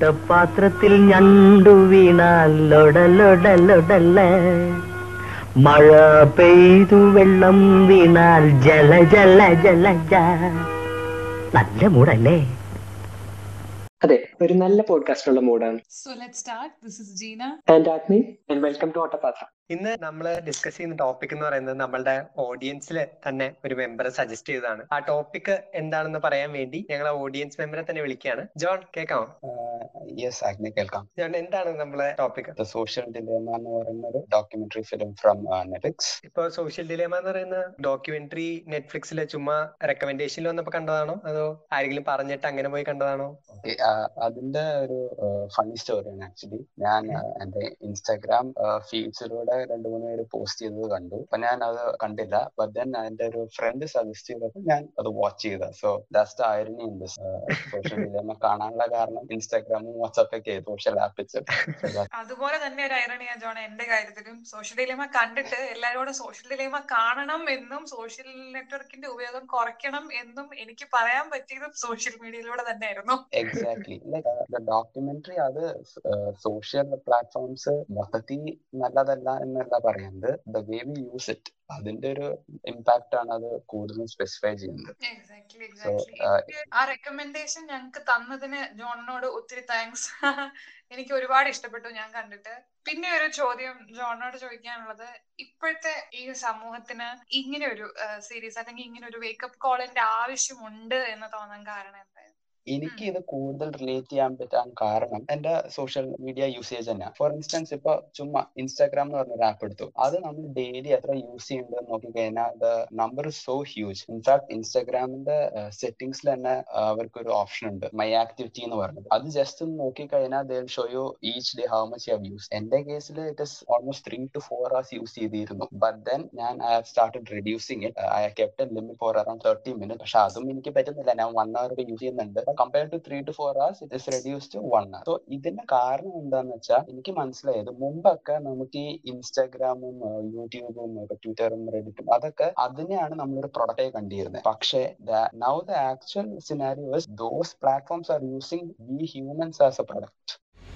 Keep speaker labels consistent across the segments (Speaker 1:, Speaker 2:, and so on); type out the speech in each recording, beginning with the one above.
Speaker 1: പാത്രത്തിൽ ഞണ്ടു വീണാൽ ലൊടലൊടലൊടല മഴ പെയ്തു വെള്ളം വീണാൽ ജല ജല ജല ജ നല്ല മൂടല്ലേ
Speaker 2: അതെ ഒരു നല്ല പോഡ്കാസ്റ്റിനുള്ള മൂഡാണ്
Speaker 3: So let's start. This is Gina.
Speaker 2: And Agni and welcome to Ottapathra
Speaker 4: ഇന്ന് നമ്മൾ ഡിസ്കസ് ചെയ്യുന്ന ടോപ്പിക് എന്ന് പറയുന്നത് നമ്മളുടെ ഓഡിയൻസിൽ തന്നെ ഒരു മെമ്പറെ സജസ്റ്റ് ചെയ്തതാണ് ആ ടോപ്പിക് എന്താണെന്ന് പറയാൻ വേണ്ടി ഞങ്ങൾ ഓഡിയൻസ് മെമ്പറെ തന്നെ വിളിക്കുകയാണ് ജോൺ കേൾക്കാമോ
Speaker 5: യെസ് ആഗ്നി കേൾക്കാം
Speaker 4: ജോൺ എന്താണ് നമ്മളെ ടോപ്പിക്
Speaker 5: ദ സോഷ്യൽ ഡിലേമ എന്ന് പറയുന്ന ഒരു ഡോക്യുമെന്ററി ഫിലിം ഫ്രം നെറ്റ്ഫ്ലിക്സ്
Speaker 4: ഇപ്പൊ സോഷ്യൽ ഡിലേമ എന്ന് പറയുന്ന ഡോക്യുമെന്ററി നെറ്റ്ഫ്ലിക്സിലെ ചുമ്മാ റെക്കമെൻഡേഷനിൽ വന്നപ്പോ കണ്ടതാണോ അതോ ആരെങ്കിലും പറഞ്ഞിട്ട് അങ്ങനെ പോയി കണ്ടതാണോ
Speaker 5: അതിന്റെ ഒരു ഫണ്ണി സ്റ്റോറിയാണ് ആക്ച്വലി ഞാൻ ആ, എന്റെ ഇൻസ്റ്റാഗ്രാം ഫീഡ്സിലൂടെ രണ്ടു മൂന്ന് പേര് പോസ്റ്റ് ചെയ്തത് കണ്ടു അപ്പൊ ഞാൻ അത് കണ്ടില്ല ബട്ട് ദെൻ എന്റെ ഒരു ഫ്രണ്ട് സജസ്റ്റ് ചെയ്തപ്പോൾ ഞാൻ അത് വാച്ച് ചെയ്ത so that's the irony in this social dilemma കാണാനുള്ള കാരണം ഇൻസ്റ്റാഗ്രാമും വാട്സാപ്പ് ഒക്കെ സോഷ്യൽ ആപ്പ്
Speaker 3: അതുപോലെ തന്നെ ഒരു ഐറണിയാ ജോൺ എന്റെ കാര്യത്തിലും സോഷ്യൽ ഡിലേമ കണ്ടിട്ട് എല്ലാവരോടും സോഷ്യൽ ഡിലേമ കാണണം എന്നും സോഷ്യൽ നെറ്റ്വർക്കിന്റെ ഉപയോഗം കുറയ്ക്കണം എന്നും എനിക്ക് പറയാൻ പറ്റിയതും സോഷ്യൽ മീഡിയയിലൂടെ തന്നെയായിരുന്നു
Speaker 5: എക്സാക്ട്ലി ലൈക്ക് ഡോക്യുമെന്ററി അത് സോഷ്യൽ പ്ലാറ്റ്ഫോംസ് മൊത്തത്തിൽ നല്ലതല്ല എന്നല്ല പറയുന്നത് the way we use it അതിന്റെ ഒരു ഇമ്പാക്ട് ആണ് അത് കൂടുതലും സ്പെസിഫൈ ചെയ്യുന്നത്
Speaker 3: എക്സാക്ട്ലി
Speaker 5: So,
Speaker 3: എക്സാക്ട്ലി
Speaker 5: uh,
Speaker 3: ആ റെക്കമെൻഡേഷൻ ഞങ്ങൾക്ക് തന്നതിന് ജോണിനോട് ഒത്തിരി താങ്ക്സ് എനിക്ക് ഒരുപാട് ഇഷ്ടപ്പെട്ടു ഞാൻ കണ്ടിട്ട് പിന്നെ ഒരു ചോദ്യം ജോണിനോട് ചോദിക്കാനുള്ളത് ഇപ്പോഴത്തെ ഈ സമൂഹത്തിന് ഇങ്ങനെ ഒരു സീരീസ് അല്ലെങ്കിൽ ഇങ്ങനെ ഒരു വേക്കപ്പ് കോളിന്റെ ആവശ്യമുണ്ട് എന്ന് തോന്നാൻ കാരണം എന്തായിരുന്നു
Speaker 5: എനിക്ക് ഇത് കൂടുതൽ റിലേറ്റ് ചെയ്യാൻ പറ്റാൻ കാരണം എന്റെ സോഷ്യൽ മീഡിയ യൂസേജ് തന്നെ ഫോർ ഇൻസ്റ്റൻസ് ഇപ്പൊ ചുമ്മാ ഇൻസ്റ്റാഗ്രാം എന്ന് പറഞ്ഞ ആപ്പ് എടുത്തു അത് നമ്മൾ ഡെയിലി എത്ര യൂസ് ചെയ്യുന്നുണ്ടെന്ന് നോക്കിക്കഴിഞ്ഞാൽ the number is so huge in fact ഇൻസ്റ്റാഗ്രാമിന്റെ സെറ്റിംഗ്സിൽ തന്നെ ആ, അവർക്ക് ഒരു ഓപ്ഷൻ ഉണ്ട് മൈ ആക്ടിവിറ്റി എന്ന് പറഞ്ഞത് അത് ജസ്റ്റ് ഒന്ന് നോക്കിക്കഴിഞ്ഞാൽ they show you each day how much you use എന്റെ കേസിൽ it is almost three to four hours use ചെയ്തിരുന്നു ബട്ട് ദെൻ ഞാൻ I have started reducing it I kept limit for around thirty minute പക്ഷെ അതും എനിക്ക് പറ്റുന്നില്ല ഞാൻ one അവർ ഒക്കെ യൂസ് ചെയ്യുന്നുണ്ട് compare to three to four hours it is reduce to one hour so ഇതിന്റെ കാരണം എന്താന്ന് വെച്ചാൽ എനിക്ക് മനസ്സിലായത് മുമ്പൊക്കെ നമുക്ക് ഈ ഇൻസ്റ്റാഗ്രാമും യൂട്യൂബും ട്വിറ്ററും റെഡിറ്റും അതൊക്കെ അതിനെയാണ് നമ്മളൊരു പ്രൊഡക്റ്റായി കണ്ടിരുന്നത് പക്ഷേ now the actual scenario those platforms are using we humans as a product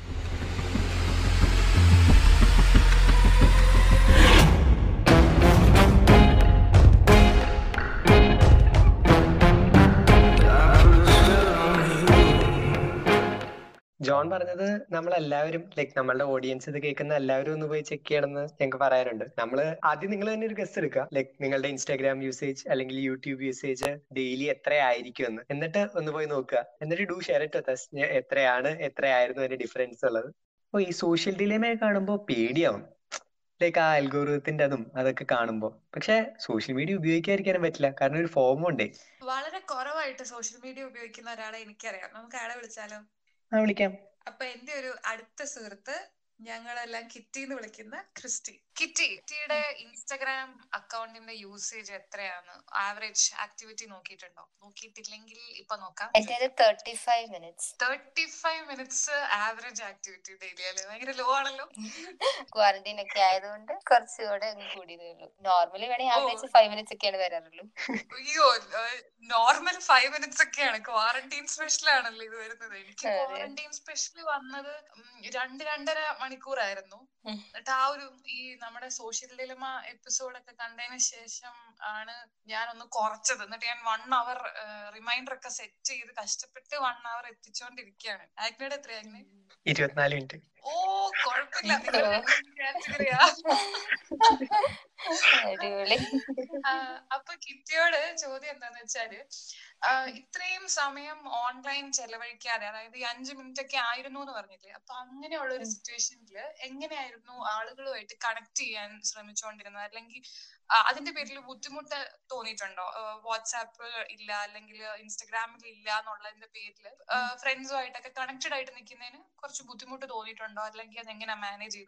Speaker 4: John പറഞ്ഞത് നമ്മളെല്ലാവരും ലൈക്ക് നമ്മളുടെ ഓഡിയൻസ് ഇത് കേൾക്കുന്ന എല്ലാവരും ഒന്ന് പോയി ചെക്ക് ചെയ്യണമെന്ന് ഞങ്ങൾക്ക് പറയാറുണ്ട് നമ്മൾ ആദ്യം നിങ്ങൾ തന്നെ ഒരു ഗസ്റ്റ് എടുക്കുക ലൈക്ക് നിങ്ങളുടെ ഇൻസ്റ്റാഗ്രാം യൂസേജ് അല്ലെങ്കിൽ യൂട്യൂബ് യൂസേജ് ഡെയിലി എത്രയായിരിക്കും എന്ന് എന്നിട്ട് ഒന്ന് പോയി നോക്കുക എന്നിട്ട് ഡു ഷെയർ ഇട്ട് എത്രയാണ് എത്രയായിരുന്നു അതിന്റെ ഡിഫറൻസ് ഉള്ളത് അപ്പൊ ഈ സോഷ്യൽ ഡിലേമയെ കാണുമ്പോൾ പേടിയാവും ലൈക്ക് ആ അൽഗോറിതത്തിന്റെ അതും അതൊക്കെ കാണുമ്പോൾ പക്ഷെ സോഷ്യൽ മീഡിയ ഉപയോഗിക്കാതിരിക്കാനും പറ്റില്ല കാരണം ഒരു ഫോമും ഉണ്ട്
Speaker 3: വളരെ കുറവായിട്ട് സോഷ്യൽ മീഡിയ ഉപയോഗിക്കുന്ന ഒരാളെ എനിക്കറിയാം നമുക്ക് അയാളെ വിളിച്ചാലോ
Speaker 4: ആ വിളിക്കാം
Speaker 3: അപ്പൊ എന്റെ ഒരു അടുത്ത സുഹൃത്ത് ഞങ്ങളെല്ലാം കിറ്റി എന്ന് വിളിക്കുന്ന ക്രിസ്റ്റി കിറ്റി കിറ്റിയുടെ ഇൻസ്റ്റഗ്രാം അക്കൗണ്ടിന്റെ യൂസേജ് എത്രയാണ് ആവറേജ് ആക്ടിവിറ്റി നോക്കിയിട്ടുണ്ടോ നോക്കിയിട്ടില്ലെങ്കിൽ ഇപ്പൊ നോക്കാം
Speaker 6: എന്റേത് thirty five minutes
Speaker 3: thirty five minutes average activity daily അല്ലേ ഭയങ്കര ലോ ആണല്ലോ
Speaker 6: ക്വാറന്റൈൻ ഒക്കെ ആയതുകൊണ്ട് കുറച്ചുകൂടെ ഒന്ന് കൂടിയതേ ഉള്ളൂ നോർമലി വേണമെങ്കിൽ ആവറേജ് ഫൈവ് മിനിറ്റ്സ് ഒക്കെയാണ് വരാറുള്ളൂ
Speaker 3: അയ്യോ നോർമൽ ഫൈവ് മിനിറ്റ്സ് ഒക്കെയാണ് ക്വാറന്റൈൻ സ്പെഷ്യൽ ആണല്ലോ ഇത് വരുന്നത് എനിക്ക്
Speaker 6: അതെ.
Speaker 3: ക്വാറന്റൈൻ സ്പെഷ്യൽ വന്നത് ഉം, രണ്ട് രണ്ടര മണിക്കൂറായിരുന്നു
Speaker 6: ഉം.
Speaker 3: എന്നിട്ട് ആ ഒരു ഈ നമ്മുടെ സോഷ്യൽ ഡിലമ എപ്പിസോഡ് ഒക്കെ കണ്ടതിന് ശേഷം ആണ് ഞാൻ ഒന്ന് കുറച്ചത് എന്നിട്ട് ഞാൻ വൺ അവർ റിമൈൻഡർ ഒക്കെ സെറ്റ് ചെയ്ത് കഷ്ടപ്പെട്ട് വൺ അവർ എത്തിച്ചോണ്ടിരിക്കുകയാണ് ആഗ്നയുടെ എത്ര ആഗ്നെ
Speaker 4: ഇരുപത്തിനാല് മിനിറ്റ്
Speaker 3: ഓ കുഴപ്പമില്ല നിങ്ങൾ കാറ്റഗറിയാ
Speaker 6: അടിപൊളി
Speaker 3: ആ, അപ്പൊ കിറ്റിയോട് ചോദ്യം എന്താന്ന് വെച്ചാല് ആ, ഇത്രയും സമയം ഓൺലൈൻ ചെലവഴിക്കാതെ അതായത് ഈ അഞ്ചു മിനിറ്റ് ഒക്കെ ആയിരുന്നു എന്ന് പറഞ്ഞില്ലേ അപ്പൊ അങ്ങനെയുള്ള ഒരു സിറ്റുവേഷനിൽ എങ്ങനെയായിരുന്നു ആളുകളുമായിട്ട് കണക്ട് ചെയ്യാൻ ശ്രമിച്ചുകൊണ്ടിരുന്നത് അല്ലെങ്കിൽ ആ, അതിന്റെ പേരിൽ ബുദ്ധിമുട്ട് തോന്നിയിട്ടുണ്ടോ വാട്സാപ്പ് ഇല്ല അല്ലെങ്കിൽ ഇൻസ്റ്റഗ്രാമിൽ ഇല്ല എന്നുള്ളതിന്റെ പേരിൽ ഫ്രണ്ട്സുമായിട്ടൊക്കെ കണക്റ്റഡ് ആയിട്ട് നിൽക്കുന്നതിന് കുറച്ച് ബുദ്ധിമുട്ട് തോന്നിയിട്ടുണ്ടോ അല്ലെങ്കിൽ അത് എങ്ങനെയാ മാനേജ് ചെയ്തുകൊണ്ടിരുന്നത്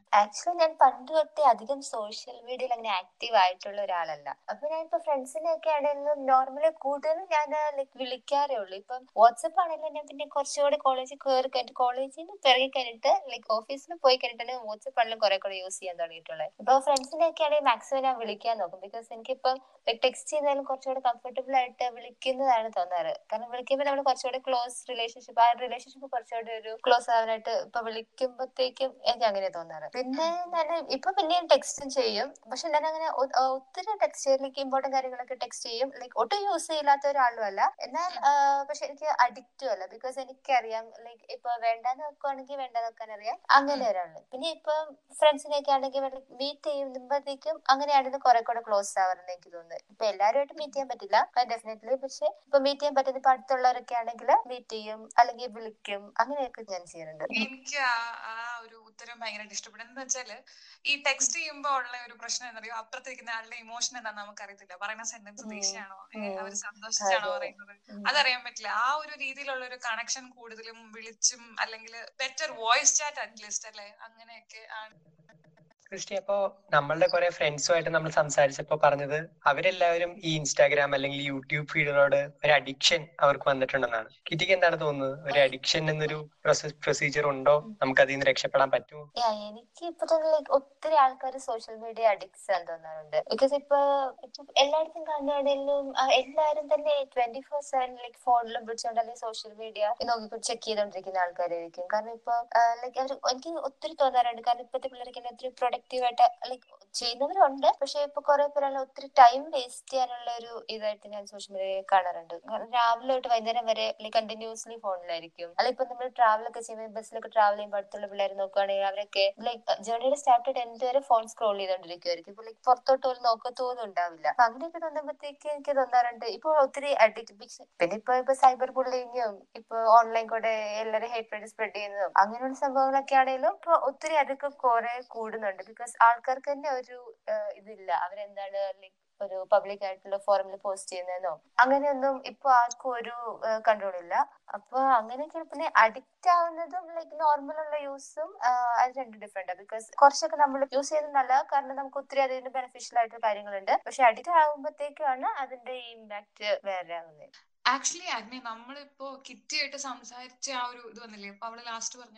Speaker 6: ആക്ച്വലി ഞാൻ പണ്ട് തൊട്ടേ അധികം സോഷ്യൽ മീഡിയയിൽ അങ്ങനെ ആക്റ്റീവ് ആയിട്ടുള്ള ഒരാളല്ല അപ്പൊ ഞാൻ ഇപ്പൊ ഫ്രണ്ട്സിനെ ഒക്കെ ആണെങ്കിലും നോർമലി കൂടുതലും ഞാൻ ലൈക്ക് വിളിക്കാറേ ഉള്ളൂ ഇപ്പം വാട്സപ്പ് ആണെങ്കിലും ഞാൻ പിന്നെ കുറച്ചുകൂടെ കോളേജിൽ കയറി കഴിഞ്ഞിട്ട് കോളേജിൽ നിന്ന് പിറകി കഴിഞ്ഞിട്ട് ലൈക്ക് ഓഫീസിൽ പോയി കഴിഞ്ഞിട്ടാണ് വാട്സപ്പ് ആണെങ്കിലും കുറെ കൂടെ യൂസ് ചെയ്യാൻ തുടങ്ങിയിട്ടുള്ളത് ഇപ്പൊ ഫ്രണ്ട്സിനെ ഒക്കെ ആണെങ്കിൽ മാക്സിമം ഞാൻ വിളിക്കാൻ നോക്കും ബിക്കോസ് എനിക്കിപ്പം ടെക്സ്റ്റ് ചെയ്താലും കുറച്ചുകൂടെ കംഫർട്ടബിൾ ആയിട്ട് വിളിക്കുന്നതാണ് തോന്നാറ് കാരണം വിളിക്കുമ്പോൾ നമ്മൾ കുറച്ചുകൂടെ ക്ലോസ് റിലേഷൻഷിപ്പ് ആ റിലേഷൻഷിപ്പ് കുറച്ചുകൂടെ ഒരു ക്ലോസ് ആവാനായിട്ട് ഇപ്പൊ വിളിക്കുമ്പോഴത്തേക്കും എനിക്ക് അങ്ങനെ തോന്നാറ് പിന്നെ ഞാൻ ഇപ്പൊ പിന്നെ ടെക്സ്റ്റും ചെയ്യും പക്ഷെ ഞാൻ അങ്ങനെ ഒ- ഒ- ഒത്തിരി ടെക്സ്റ്റ് ലൈക്ക് ഇമ്പോർട്ടന്റ് കാര്യങ്ങളൊക്കെ ടെക്സ്റ്റ് ചെയ്യും ലൈക്ക് ഒട്ടും യൂസ് ചെയ്യില്ലാത്ത ഒരാളും അല്ല എന്നാൽ ആ, പക്ഷെ എനിക്ക് അഡിക്റ്റും അല്ല ബിക്കോസ് എനിക്കറിയാം ലൈക്ക് ഇപ്പൊ വേണ്ടാന്ന് വെക്കുവാണെങ്കിൽ വേണ്ടാന്ന് വെക്കാൻ അറിയാം അങ്ങനെ ഒരാള് പിന്നെ ഇപ്പൊ ഫ്രണ്ട്സിനെയൊക്കെ ആണെങ്കിൽ മീറ്റ് ചെയ്യുമ്പോഴത്തേക്കും അങ്ങനെയാണെങ്കിൽ കുറെ കൂടെ ക്ലോസ് ആവാറുണ്ട് എനിക്ക് തോന്നുന്നത് ഇപ്പൊ എല്ലാവരുമായിട്ട് മീറ്റ് ചെയ്യാൻ പറ്റില്ല ഡെഫിനറ്റ്ലി പക്ഷെ ഇപ്പൊ മീറ്റ് ചെയ്യാൻ പറ്റുന്ന ഇപ്പൊ അടുത്തുള്ളവരൊക്കെ ആണെങ്കിൽ മീറ്റ് ചെയ്യും അല്ലെങ്കിൽ വിളിക്കും അങ്ങനെയൊക്കെ ഞാൻ ചെയ്യാറുണ്ട്
Speaker 3: എനിക്ക് ആ ആ ഒരു ഉത്തരം ഭയങ്കരമായിട്ട് ഇഷ്ടപ്പെടും എന്താ വെച്ചാല് ഈ ടെക്സ്റ്റ് ചെയ്യുമ്പോ ഉള്ള ഒരു പ്രശ്നം എന്താ പറയുക അപ്പുറത്തേക്കുന്ന ആളുടെ ഇമോഷൻ എന്താണെന്ന് നമുക്കറിയത്തില്ല പറയുന്ന സെന്റൻസ്
Speaker 6: ഉം,
Speaker 3: ദേഷ്യമാണോ
Speaker 6: ഉം.
Speaker 3: അവര് സന്തോഷിച്ചാണോ
Speaker 6: അതെ.
Speaker 3: പറയുന്നത്
Speaker 6: ഉം.
Speaker 3: അതറിയാൻ പറ്റില്ല ആ ഒരു രീതിയിലുള്ള ഒരു കണക്ഷൻ കൂടുതലും വിളിച്ചും അല്ലെങ്കിൽ ബെറ്റർ വോയിസ് ചാറ്റ് അറ്റ്ലീസ്റ്റ് അല്ലെ അങ്ങനെയൊക്കെ ആണ്
Speaker 4: ക്രിസ്റ്റി അപ്പോ നമ്മളുടെ കുറെ ഫ്രണ്ട്സുമായിട്ട് നമ്മൾ സംസാരിച്ചപ്പോ പറഞ്ഞത് അവരെല്ലാവരും ഈ ഇൻസ്റ്റാഗ്രാം അല്ലെങ്കിൽ യൂട്യൂബ് ഫീഡിനോട് ഒരു അഡിക്ഷൻ അവർക്ക് വന്നിട്ടുണ്ടെന്നാണ് കിറ്റിക്ക് എന്താണ് തോന്നുന്നത് ഒരു അഡിക്ഷൻ എന്നൊരു പ്രൊസീജിയർ ഉണ്ടോ നമുക്ക് അതിൽ നിന്ന് രക്ഷപ്പെടാൻ പറ്റുമോ
Speaker 6: Yeah, എനിക്ക് ഇപ്പൊ തന്നെ like ഒത്തിരി ആൾക്കാർ സോഷ്യൽ മീഡിയ അഡിക്ട്സ് ആണെന്ന് തോന്നാറുണ്ട് ബിക്കോസ് ഇപ്പൊ ഇപ്പൊ എല്ലായിടത്തും കാണുകയാണെങ്കിലും ആ, എല്ലാവരും തന്നെ ട്വന്റി ഫോർ സെവൻ ലൈക്ക് ഫോണിലും വിളിച്ചുകൊണ്ട് അല്ലെങ്കിൽ സോഷ്യൽ മീഡിയ നോക്കി ചെക്ക് ചെയ്തോണ്ടിരിക്കുന്ന ആൾക്കാരായിരിക്കും കാരണം ഇപ്പൊ ലൈക്ക് അവർ എനിക്ക് ഒത്തിരി തോന്നാറുണ്ട് കാരണം ഇപ്പോഴത്തെ പിള്ളേർക്ക് തന്നെ ഒത്തിരി പ്രൊഡക്റ്റീവ് ആയിട്ട് ലൈക്ക് ചെയ്യുന്നവരുണ്ട് പക്ഷെ ഇപ്പൊ കുറെ പേരാണ് ഒത്തിരി ടൈം വേസ്റ്റ് ചെയ്യാനുള്ള ഒരു ഇതായിട്ട് ഞാൻ സോഷ്യൽ മീഡിയ കാണാറുണ്ട് കാരണം രാവിലെ തൊട്ട് വൈകുന്നേരം വരെ ലൈക്ക് കണ്ടിന്യൂസ്ലി ഫോണിലായിരിക്കും അല്ല ഇപ്പൊ നമ്മൾ ട്രാവൽ ഒക്കെ ചെയ്യുമ്പോൾ ബസ്സിലൊക്കെ ട്രാവൽ ചെയ്യുമ്പോൾ അടുത്തുള്ള പിള്ളേർ നോക്കുകയാണെങ്കിൽ അവരൊക്കെ ലൈക്ക് ജേർണിയുടെ സ്റ്റാർട്ട് എൻഡ് വരെ ഫോൺ സ്ക്രോൾ ചെയ്തോണ്ടിരിക്കുമായിരിക്കും ഇപ്പൊ ലൈക്ക് പുറത്തോട്ട് പോലും നോക്കത്തോന്നും ഉണ്ടാവില്ല അപ്പൊ അങ്ങനെയൊക്കെ തോന്നുമ്പോഴത്തേക്ക് എനിക്ക് തോന്നാറുണ്ട് ഇപ്പൊ ഒത്തിരി അഡിക്റ്റ് പിന്നെ ഇപ്പൊ ഇപ്പൊ സൈബർ ബുള്ളിങ്ങും ഇപ്പൊ ഓൺലൈൻ കൂടെ എല്ലാവരും ഹേറ്റ് സ്പ്രെഡ് ചെയ്യുന്നതും അങ്ങനെയുള്ള സംഭവങ്ങളൊക്കെ ആണെങ്കിലും ഇപ്പൊ ഒത്തിരി അതൊക്കെ കുറെ കൂടുന്നുണ്ട് ബിക്കോസ് ആൾക്കാർക്ക് തന്നെ ഒരു ആഹ് ഇതില്ല അവരെന്താണ് ലൈക്ക് ഒരു പബ്ലിക് ആയിട്ടുള്ള ഫോറമിൽ പോസ്റ്റ് ചെയ്യുന്നതെന്നോ അങ്ങനെയൊന്നും ഇപ്പൊ ആർക്കും ഒരു കൺട്രോൾ ഇല്ല അപ്പൊ അങ്ങനെയൊക്കെ പിന്നെ അഡിക്റ്റ് ആവുന്നതും ലൈക്ക് നോർമൽ ഉള്ള യൂസും അത് രണ്ട് ഡിഫറെന്റ് ബിക്കോസ് കുറച്ചൊക്കെ നമ്മൾ യൂസ് ചെയ്യുന്നത് നല്ല കാരണം നമുക്ക് ഒത്തിരി അതിന് ബെനിഫിഷ്യൽ ആയിട്ടുള്ള കാര്യങ്ങളുണ്ട് പക്ഷെ അഡിക്റ്റ് ആകുമ്പോഴത്തേക്കാണ് അതിന്റെ ഇമ്പാക്ട് വേറെ ആവുന്നത്
Speaker 3: ആക്ച്വലി അഗ്നി നമ്മളിപ്പോ കിറ്റിയായിട്ട് സംസാരിച്ച ആ ഒരു ഇത് വന്നില്ലേ അപ്പൊ അവള് ലാസ്റ്റ് പറഞ്ഞ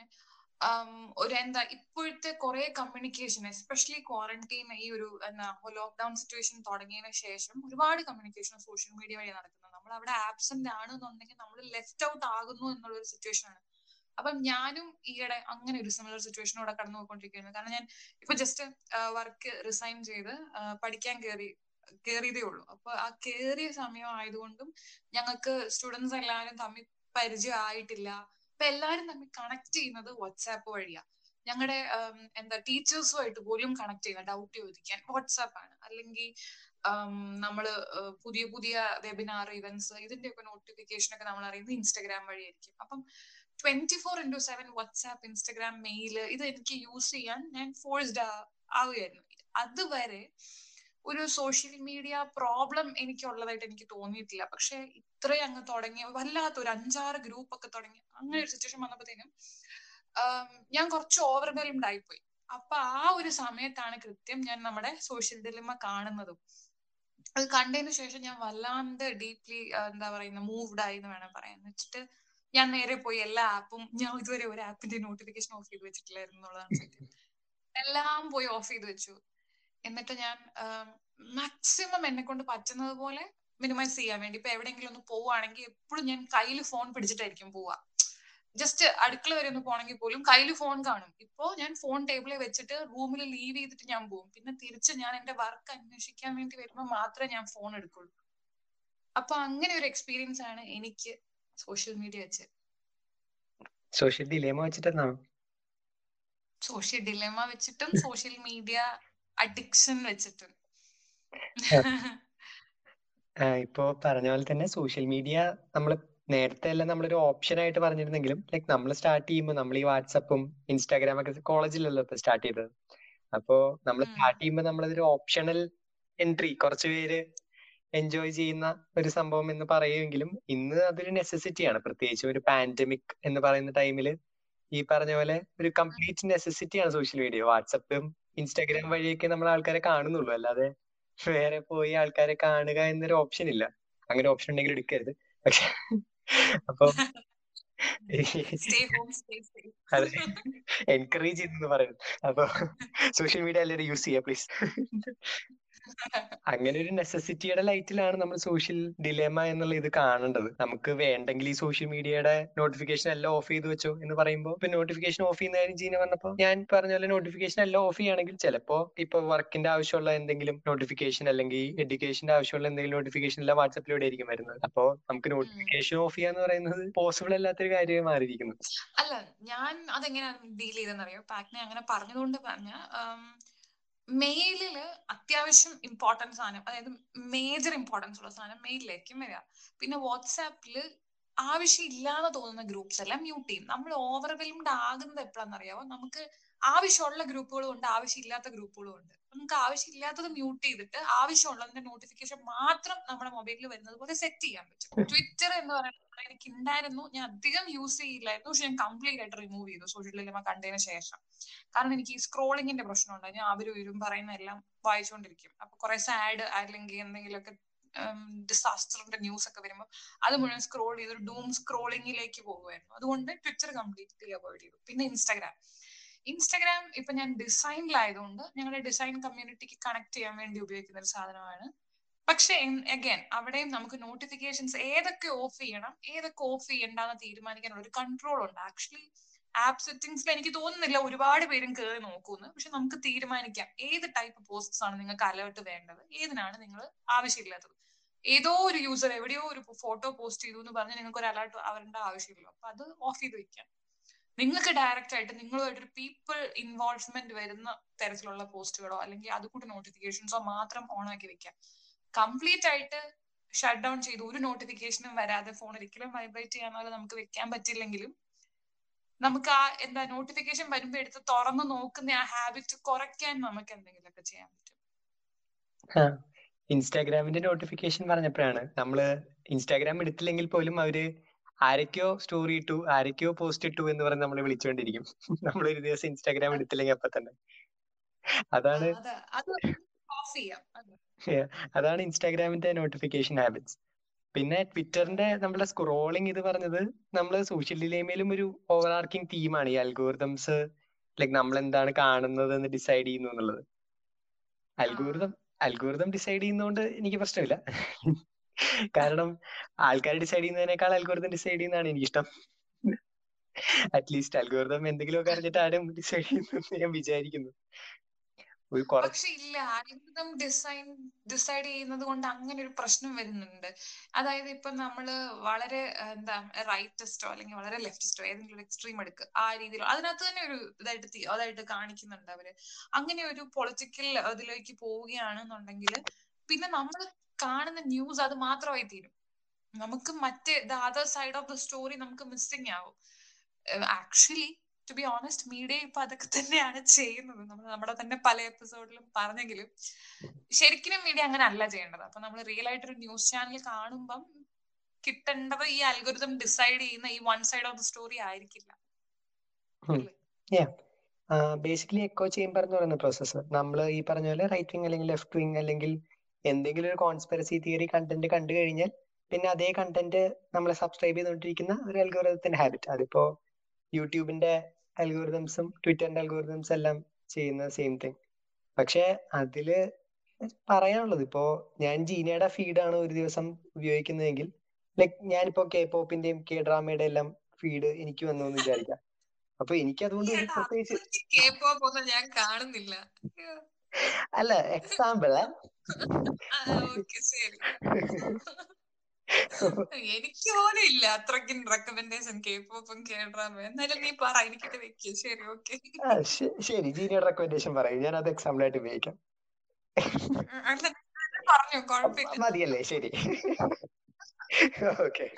Speaker 3: ഒരു എന്താ ഇപ്പോഴത്തെ കുറെ കമ്മ്യൂണിക്കേഷൻ എസ്പെഷ്യലി ക്വാറന്റൈൻ ഈ ഒരു എന്താ ലോക്ക്ഡൌൺ സിറ്റുവേഷൻ തുടങ്ങിയതിനു ശേഷം ഒരുപാട് കമ്മ്യൂണിക്കേഷൻ സോഷ്യൽ മീഡിയ വഴി നടക്കുന്നത് നമ്മൾ അവിടെ ആബ്സെന്റ് ആണെന്നുണ്ടെങ്കിൽ നമ്മൾ ലെഫ്റ്റ് ഔട്ട് ആകുന്നു എന്നുള്ള ഒരു സിറ്റുവേഷൻ ആണ് അപ്പം ഞാനും ഈയിടെ അങ്ങനെ ഒരു സിമിലർ സിറ്റുവേഷനോടെ കടന്നു പോയിക്കൊണ്ടിരിക്കുകയാണ് കാരണം ഞാൻ ഇപ്പൊ ജസ്റ്റ് വർക്ക് റിസൈൻ ചെയ്ത് ആ, പഠിക്കാൻ കയറി കയറിയതേ ഉള്ളൂ അപ്പൊ ആ കയറിയ സമയം ആയതുകൊണ്ടും ഞങ്ങൾക്ക് സ്റ്റുഡൻസ് എല്ലാവരും തമ്മിൽ പരിചയം ആയിട്ടില്ല അപ്പൊ എല്ലാവരും തമ്മിൽ കണക്ട് ചെയ്യുന്നത് വാട്സാപ്പ് വഴിയാ ഞങ്ങളുടെ എന്താ ടീച്ചേഴ്സുമായിട്ട് പോലും കണക്ട് ചെയ്യുന്ന ഡൗട്ട് ചോദിക്കാൻ വാട്സാപ്പ് ആണ് അല്ലെങ്കിൽ നമ്മള് ആഹ് പുതിയ പുതിയ വെബിനാർ ഇവന്റ്സ് ഇതിന്റെയൊക്കെ നോട്ടിഫിക്കേഷൻ ഒക്കെ നമ്മൾ അറിയുന്നത് ഇൻസ്റ്റാഗ്രാം വഴിയായിരിക്കും അപ്പം twenty four into seven WhatsApp Instagram mail ഇത് എനിക്ക് യൂസ് ചെയ്യാൻ ഞാൻ ഫോഴ്സ്ഡ് ആവുകയായിരുന്നു അതുവരെ ഒരു സോഷ്യൽ മീഡിയ പ്രോബ്ലം എനിക്കുള്ളതായിട്ട് എനിക്ക് തോന്നിയിട്ടില്ല പക്ഷെ ഇത്രയും അങ്ങ് തുടങ്ങി വല്ലാത്ത ഒരു അഞ്ചാറ് ഗ്രൂപ്പ് ഒക്കെ തുടങ്ങി അങ്ങനെ ഒരു സിറ്റുവേഷൻ വന്നപ്പോഴത്തേനും ആം, ഞാൻ കുറച്ച് ഓവർവെൽംഡ് ആയിപ്പോയി അപ്പൊ ആ ഒരു സമയത്താണ് കൃത്യം ഞാൻ നമ്മുടെ സോഷ്യൽ ഡിലിമ കാണുന്നതും അത് കണ്ടതിന് ശേഷം ഞാൻ വല്ലാണ്ട് ഡീപ്ലി എന്താ പറയുന്ന മൂവ്ഡ് ആയി എന്ന് വേണം പറയാൻ എന്ന് വെച്ചിട്ട് ഞാൻ നേരെ പോയി എല്ലാ ആപ്പും ഞാൻ ഇതുവരെ ഒരു ആപ്പിന്റെ നോട്ടിഫിക്കേഷൻ ഓഫ് ചെയ്ത് വെച്ചിട്ടില്ലായിരുന്നു എന്നുള്ളതാണ് സത്യം എല്ലാം പോയി ഓഫ് ചെയ്ത് വെച്ചു എന്നിട്ട് ഞാൻ മാക്സിമം എന്നെ കൊണ്ട് പറ്റുന്നത് പോലെ മിനിമൈസ് ചെയ്യാൻ വേണ്ടി ഇപ്പൊ എവിടെയെങ്കിലും ഒന്ന് പോവുകയാണെങ്കിൽ എപ്പോഴും ഞാൻ കയ്യിൽ ഫോൺ പിടിച്ചിട്ടായിരിക്കും പോവുക ജസ്റ്റ് അടുക്കള വരെ ഒന്ന് പോണെങ്കിൽ പോലും കയ്യിൽ ഫോൺ കാണും ഇപ്പോ ഞാൻ ഫോൺ ടേബിളിൽ വെച്ചിട്ട് റൂമിൽ ലീവ് ചെയ്തിട്ട് ഞാൻ പോകും പിന്നെ തിരിച്ച് ഞാൻ എന്റെ വർക്ക് അന്വേഷിക്കാൻ വേണ്ടി വരുമ്പോൾ മാത്രമേ ഞാൻ ഫോൺ എടുക്കുള്ളൂ അപ്പൊ അങ്ങനെ ഒരു എക്സ്പീരിയൻസ് ആണ് എനിക്ക് സോഷ്യൽ മീഡിയ വെച്ച്
Speaker 4: സോഷ്യൽ ഡിലേമ വെച്ചിട്ടെന്നാണ്
Speaker 3: സോഷ്യൽ ഡിലെമ വെച്ചിട്ടും സോഷ്യൽ മീഡിയ അഡിക്ഷൻ വെച്ചിട്ടും
Speaker 4: ഇപ്പോ പറഞ്ഞ പോലെ തന്നെ സോഷ്യൽ മീഡിയ നമ്മൾ നേരത്തെ എല്ലാം നമ്മളൊരു ഓപ്ഷൻ ആയിട്ട് പറഞ്ഞിരുന്നെങ്കിലും ലൈക്ക് നമ്മൾ സ്റ്റാർട്ട് ചെയ്യുമ്പോൾ നമ്മൾ ഈ വാട്സപ്പും ഇൻസ്റ്റാഗ്രാം ഒക്കെ കോളേജിലല്ലോ ഇപ്പൊ സ്റ്റാർട്ട് ചെയ്തത് അപ്പോ നമ്മൾ
Speaker 3: ഉം.
Speaker 4: സ്റ്റാർട്ട് ചെയ്യുമ്പോൾ നമ്മളതൊരു ഓപ്ഷണൽ എൻട്രി കുറച്ച് പേര് എൻജോയ് ചെയ്യുന്ന ഒരു സംഭവം എന്ന് പറയുമെങ്കിലും ഇന്ന് അതൊരു നെസസിറ്റിയാണ് പ്രത്യേകിച്ച് ഒരു പാൻഡമിക് എന്ന് പറയുന്ന ടൈമിൽ ഈ പറഞ്ഞ പോലെ ഒരു കംപ്ലീറ്റ് നെസസിറ്റി ആണ് സോഷ്യൽ മീഡിയ വാട്സപ്പും ഇൻസ്റ്റാഗ്രാം വഴിയൊക്കെ നമ്മൾ ആൾക്കാരെ കാണുന്നുള്ളൂ അല്ലാതെ വേറെ പോയി ആൾക്കാരെ കാണുക എന്നൊരു ഓപ്ഷൻ ഇല്ല അങ്ങനെ ഓപ്ഷൻ ഉണ്ടെങ്കിൽ എടുക്കരുത് പക്ഷെ അപ്പൊ
Speaker 3: സ്റ്റേ ഹോം സ്റ്റേ സേഫ്
Speaker 4: അതെ എൻകറേജ് ചെയ്തെന്ന് പറയുന്നത് അപ്പൊ സോഷ്യൽ മീഡിയ എല്ലാവരും യൂസ് ചെയ്യുക പ്ലീസ് അങ്ങനെ ഒരു നെസസിറ്റിയുടെ ലൈറ്റിലാണ് നമ്മൾ സോഷ്യൽ ഡിലേമ എന്നുള്ള ഇത് കാണേണ്ടത് നമുക്ക് വേണ്ടെങ്കിൽ ഈ സോഷ്യൽ മീഡിയയുടെ നോട്ടിഫിക്കേഷൻ എല്ലാം ഓഫ് ചെയ്ത് വെച്ചോ എന്ന് പറയുമ്പോൾ ഇപ്പൊ നോട്ടിഫിക്കേഷൻ ഓഫ് ചെയ്യുന്ന കാര്യം ചെയ്യുന്ന പറഞ്ഞപ്പോൾ ഞാൻ പറഞ്ഞ പോലെ നോട്ടിഫിക്കേഷൻ എല്ലാം ഓഫ് ചെയ്യുകയാണെങ്കിൽ ചിലപ്പോ ഇപ്പൊ വർക്കിന്റെ ആവശ്യമുള്ള എന്തെങ്കിലും നോട്ടിഫിക്കേഷൻ അല്ലെങ്കിൽ എഡ്യൂക്കേഷന്റെ ആവശ്യമുള്ള എന്തെങ്കിലും നോട്ടിഫിക്കേഷൻ എല്ലാം വാട്സപ്പിലൂടെ ആയിരിക്കും വരുന്നത് അപ്പോ നമുക്ക് നോട്ടിഫിക്കേഷൻ ഓഫ് ചെയ്യാന്ന് പറയുന്നത് പോസിബിൾ അല്ലാത്തൊരു കാര്യമായി മാറിയിരിക്കുന്നു
Speaker 3: അല്ല ഞാൻ അതെങ്ങനെയാണ് ഡീൽ ചെയ്തെന്നറിയോ പാക്നെ അങ്ങനെ പറഞ്ഞതുകൊണ്ട് പറഞ്ഞ മെയിലില് അത്യാവശ്യം ഇമ്പോർട്ടൻസ് സാധനം അതായത് മേജർ ഇമ്പോർട്ടൻസ് ഉള്ള സാധനം മെയിലിലേക്കും വരിക പിന്നെ വാട്സാപ്പില് ആവശ്യമില്ലാതെ തോന്നുന്ന ഗ്രൂപ്പ്സ് എല്ലാം മ്യൂട്ട് ചെയ്യും നമ്മൾ ഓവർവെൽംഡ് ആകുന്നത് എപ്പോഴാണെന്ന് അറിയാമോ നമുക്ക് ആവശ്യമുള്ള ഗ്രൂപ്പുകളും ഉണ്ട് ആവശ്യമില്ലാത്ത ഗ്രൂപ്പുകളും ഉണ്ട് നമുക്ക് ആവശ്യമില്ലാത്തത് മ്യൂട്ട് ചെയ്തിട്ട് ആവശ്യമുള്ളതിന്റെ നോട്ടിഫിക്കേഷൻ മാത്രം നമ്മുടെ മൊബൈലിൽ വരുന്നത് പോലെ സെറ്റ് ചെയ്യാൻ പറ്റും ട്വിറ്റർ എന്ന് പറയുന്നത് എനിക്ക് ഉണ്ടായിരുന്നു ഞാൻ അധികം യൂസ് ചെയ്യില്ലായിരുന്നു പക്ഷെ ഞാൻ കംപ്ലീറ്റ് ആയിട്ട് റിമൂവ് ചെയ്തു സോഷ്യൽ ഡിലമ കണ്ടതിന് ശേഷം കാരണം എനിക്ക് ഈ സ്ക്രോളിങ്ങിന്റെ പ്രശ്നമുണ്ട് ഞാൻ അവരും ഇവരും പറയുന്ന എല്ലാം വായിച്ചുകൊണ്ടിരിക്കും അപ്പൊ കുറെ സാഡ് അല്ലെങ്കിൽ എന്തെങ്കിലുമൊക്കെ ഡിസാസ്റ്ററിന്റെ ന്യൂസ് ഒക്കെ വരുമ്പോൾ അത് മുഴുവൻ സ്ക്രോൾ ചെയ്ത് ഡൂം സ്ക്രോളിങ്ങിലേക്ക് പോകുമായിരുന്നു അതുകൊണ്ട് ട്വിറ്റർ കംപ്ലീറ്റ്ലി അവോയ്ഡ് ചെയ്തു പിന്നെ ഇൻസ്റ്റാഗ്രാം ഇൻസ്റ്റാഗ്രാം ഇപ്പൊ ഞാൻ ഡിസൈനിലായതുകൊണ്ട് ഞങ്ങളുടെ ഡിസൈൻ കമ്മ്യൂണിറ്റിക്ക് കണക്ട് ചെയ്യാൻ വേണ്ടി ഉപയോഗിക്കുന്ന ഒരു സാധനമാണ് പക്ഷെ അഗൈൻ അവിടെയും നമുക്ക് നോട്ടിഫിക്കേഷൻസ് ഏതൊക്കെ ഓഫ് ചെയ്യണം ഏതൊക്കെ ഓഫ് ചെയ്യണ്ടെന്ന് തീരുമാനിക്കാനുള്ള ഒരു കൺട്രോൾ ഉണ്ട് ആക്ച്വലി ആപ്പ് സെറ്റിംഗ്സിൽ എനിക്ക് തോന്നുന്നില്ല ഒരുപാട് പേരും കയറി നോക്കുന്നു പക്ഷെ നമുക്ക് തീരുമാനിക്കാം ഏത് ടൈപ്പ് പോസ്റ്റ്സ് ആണ് നിങ്ങൾക്ക് അലേർട്ട് വേണ്ടത് ഏതിനാണ് നിങ്ങൾ ആവശ്യമില്ലാത്തത് ഏതോ ഒരു യൂസർ എവിടെയോ ഒരു ഫോട്ടോ പോസ്റ്റ് ചെയ്തു എന്ന് പറഞ്ഞ് നിങ്ങൾക്ക് ഒരു അലേർട്ട് അവരുടെ ആവശ്യമില്ല അപ്പൊ അത് ഓഫ് ചെയ്ത് വെക്കാം നിങ്ങൾക്ക് ഡയറക്റ്റ് ആയിട്ട് നിങ്ങളുമായിട്ട് ഒരു പീപ്പിൾ ഇൻവോൾവ്മെന്റ് വരുന്ന തരത്തിലുള്ള പോസ്റ്റുകളോ അല്ലെങ്കിൽ അതുകൂടി നോട്ടിഫിക്കേഷൻസോ മാത്രം ഓൺ ആക്കി വെക്കാം കംപ്ലീറ്റ് ആയിട്ട് ഷട്ട് ഡൗൺ ചെയ്ത് ഒരു നോട്ടിഫിക്കേഷനും വരാതെ ഫോൺ ഒരിക്കലും വൈബ്രേറ്റ് ചെയ്യാനോ നമുക്ക് വെക്കാൻ പറ്റില്ലെങ്കിലും നമുക്ക് ആ എന്താ നോട്ടിഫിക്കേഷൻ വരുമ്പോ എടുത്ത് തുറന്നു നോക്കുന്ന ആ ഹാബിറ്റ് കുറയ്ക്കാൻ നമുക്ക് എന്തെങ്കിലുമൊക്കെ ചെയ്യാൻ പറ്റും
Speaker 4: ഇൻസ്റ്റാഗ്രാമിന്റെ നോട്ടിഫിക്കേഷൻ പറഞ്ഞപ്പോഴാണ് നമ്മള് ഇൻസ്റ്റാഗ്രാം എടുത്തില്ലെങ്കിൽ പോലും അവര് ആരൊക്കെയോ സ്റ്റോറി ഇട്ടു ആരൊക്കെയോ പോസ്റ്റ് ഇട്ടു എന്ന് പറഞ്ഞ് നമ്മളെ വിളിച്ചുകൊണ്ടിരിക്കും നമ്മൾ ഒരു ദിവസം ഇൻസ്റ്റാഗ്രാം എടുത്തില്ലെങ്കിൽ അപ്പൊ തന്നെ അതാണ് അതാണ് ഇൻസ്റ്റാഗ്രാമിന്റെ നോട്ടിഫിക്കേഷൻ ഹാബിറ്റ്സ് പിന്നെ ട്വിറ്ററിന്റെ നമ്മുടെ സ്ക്രോളിംഗ് ഇത് പറഞ്ഞത് നമ്മൾ സോഷ്യൽ ഡിലേമയിലും ഒരു ഓവർ ആർക്കിംഗ് തീമാണ് ഈ അൽഗോറിതംസ് ലൈക് നമ്മൾ എന്താണ് കാണുന്നത് എന്ന് ഡിസൈഡ് ചെയ്യുന്നു എന്നുള്ളത് അൽഗോറിതം അൽഗോറിതം ഡിസൈഡ് ചെയ്യുന്നതുകൊണ്ട് എനിക്ക് പ്രശ്നമില്ല കാരണം ആൾക്കാർ ഡിസൈഡ് ചെയ്യുന്നതിനേക്കാൾ അൽഗോറിതം ഡിസൈഡ് ചെയ്യുന്നതാണ് എനിക്കിഷ്ടം അറ്റ്ലീസ്റ്റ് അൽഗോറിതം എന്തെങ്കിലുമൊക്കെ അറിഞ്ഞിട്ട് ആരും ഡിസൈഡ് ചെയ്യുന്നു ഞാൻ വിചാരിക്കുന്നു ഒരു
Speaker 3: പക്ഷെ ഇല്ല അൽഗോരിതം ഡിസൈൻ ഡിസൈഡ് ചെയ്യുന്നത് കൊണ്ട് അങ്ങനെ ഒരു പ്രശ്നം വരുന്നുണ്ട് അതായത് ഇപ്പൊ നമ്മള് വളരെ എന്താ റൈറ്റസ്റ്റോ അല്ലെങ്കിൽ വളരെ ലെഫ്റ്റിസ്റ്റോ ഏതെങ്കിലും ഒരു എക്സ്ട്രീം എടുക്കുക ആ രീതിയിൽ അതിനകത്ത് തന്നെ ഒരു ഇതായിട്ട് അതായിട്ട് കാണിക്കുന്നുണ്ട് അവര് അങ്ങനെ ഒരു പൊളിറ്റിക്കൽ ഇതിലേക്ക് പോവുകയാണെന്നുണ്ടെങ്കിൽ പിന്നെ നമ്മൾ കാണുന്ന ന്യൂസ് അത് മാത്രമായി തീരും നമുക്ക് മറ്റേ the other side of the story നമുക്ക് മിസ്സിങ് ആവും actually to be honest media ഇപ്പൊ അതൊക്കെ തന്നെയാണ് ചെയ്യുന്നത് നമ്മൾ നമ്മുടെ തന്നെ പല എപ്പിസോഡിലും പറഞ്ഞെങ്കിലും ശരിക്കും മീഡിയ അങ്ങനെ അല്ല ചെയ്യേണ്ടത് അപ്പൊ നമ്മൾ റിയൽ ആയിട്ട് ഒരു ന്യൂസ് ചാനൽ കാണുമ്പം കിട്ടേണ്ടത് ഈ അൽഗോരിതം ഡിസൈഡ് ചെയ്യുന്ന ഈ one side of the story ആയിരിക്കില്ല
Speaker 4: ബേസിക്കലി എക്കോ ചേംബർ എന്ന് പറയുന്ന പ്രോസസ്സ് നമ്മൾ ഈ പറഞ്ഞ പോലെ റൈറ്റ് വിങ് അല്ലെങ്കിൽ ലെഫ്റ്റ് വിങ് അല്ലെങ്കിൽ എന്തെങ്കിലും ഒരു കോൺസ്പിറസി തിയറി കണ്ടന്റ് കണ്ടു കഴിഞ്ഞാൽ പിന്നെ അതേ കണ്ടന്റ് നമ്മളെ സബ്സ്ക്രൈബ് ചെയ്തുകൊണ്ടിരിക്കുന്ന ഒരു അൽഗോരിതത്തിന്റെ ഹാബിറ്റ് അതിപ്പോ യൂട്യൂബിന്റെ അൽഗോറിതംസും ട്വിറ്ററിന്റെ അൽഗോറിതംസ് എല്ലാം ചെയ്യുന്ന സെയിം തിങ് പക്ഷെ അതില് പറയാനുള്ളത് ഇപ്പോ ഞാൻ ജീനയുടെ ഫീഡാണ് ഒരു ദിവസം ഉപയോഗിക്കുന്നതെങ്കിൽ ലൈക് ഞാനിപ്പോ കെ പോപ്പിന്റെയും കെ ഡ്രാമയുടെ എല്ലാം ഫീഡ് എനിക്ക് വന്നു എന്ന് വിചാരിക്കാം അപ്പൊ എനിക്ക് അതുകൊണ്ട് ഒരു പ്രത്യേകിച്ച്
Speaker 3: ഞാൻ കാണുന്നില്ല
Speaker 4: അല്ല എക്സാമ്പിൾ
Speaker 3: ശരി എനിക്ക് പോലും ഇല്ല അത്രയ്ക്കും റെക്കമെൻഡേഷൻ കെ പോപ്പും കെ ഡ്രാമ എന്നാലും നീ പറ എനിക്കിട്ട് വെക്ക് ശരി ഓക്കെ
Speaker 4: ശരി ജീനിയുടെ റെക്കമെൻഡേഷൻ പറയും ഞാൻ അത് എക്സാമ്പിൾ ആയിട്ട് ഉപയോഗിക്കാം
Speaker 3: പറഞ്ഞു കുഴപ്പമില്ല
Speaker 4: മതിയല്ലേ ശരി ഓക്കെ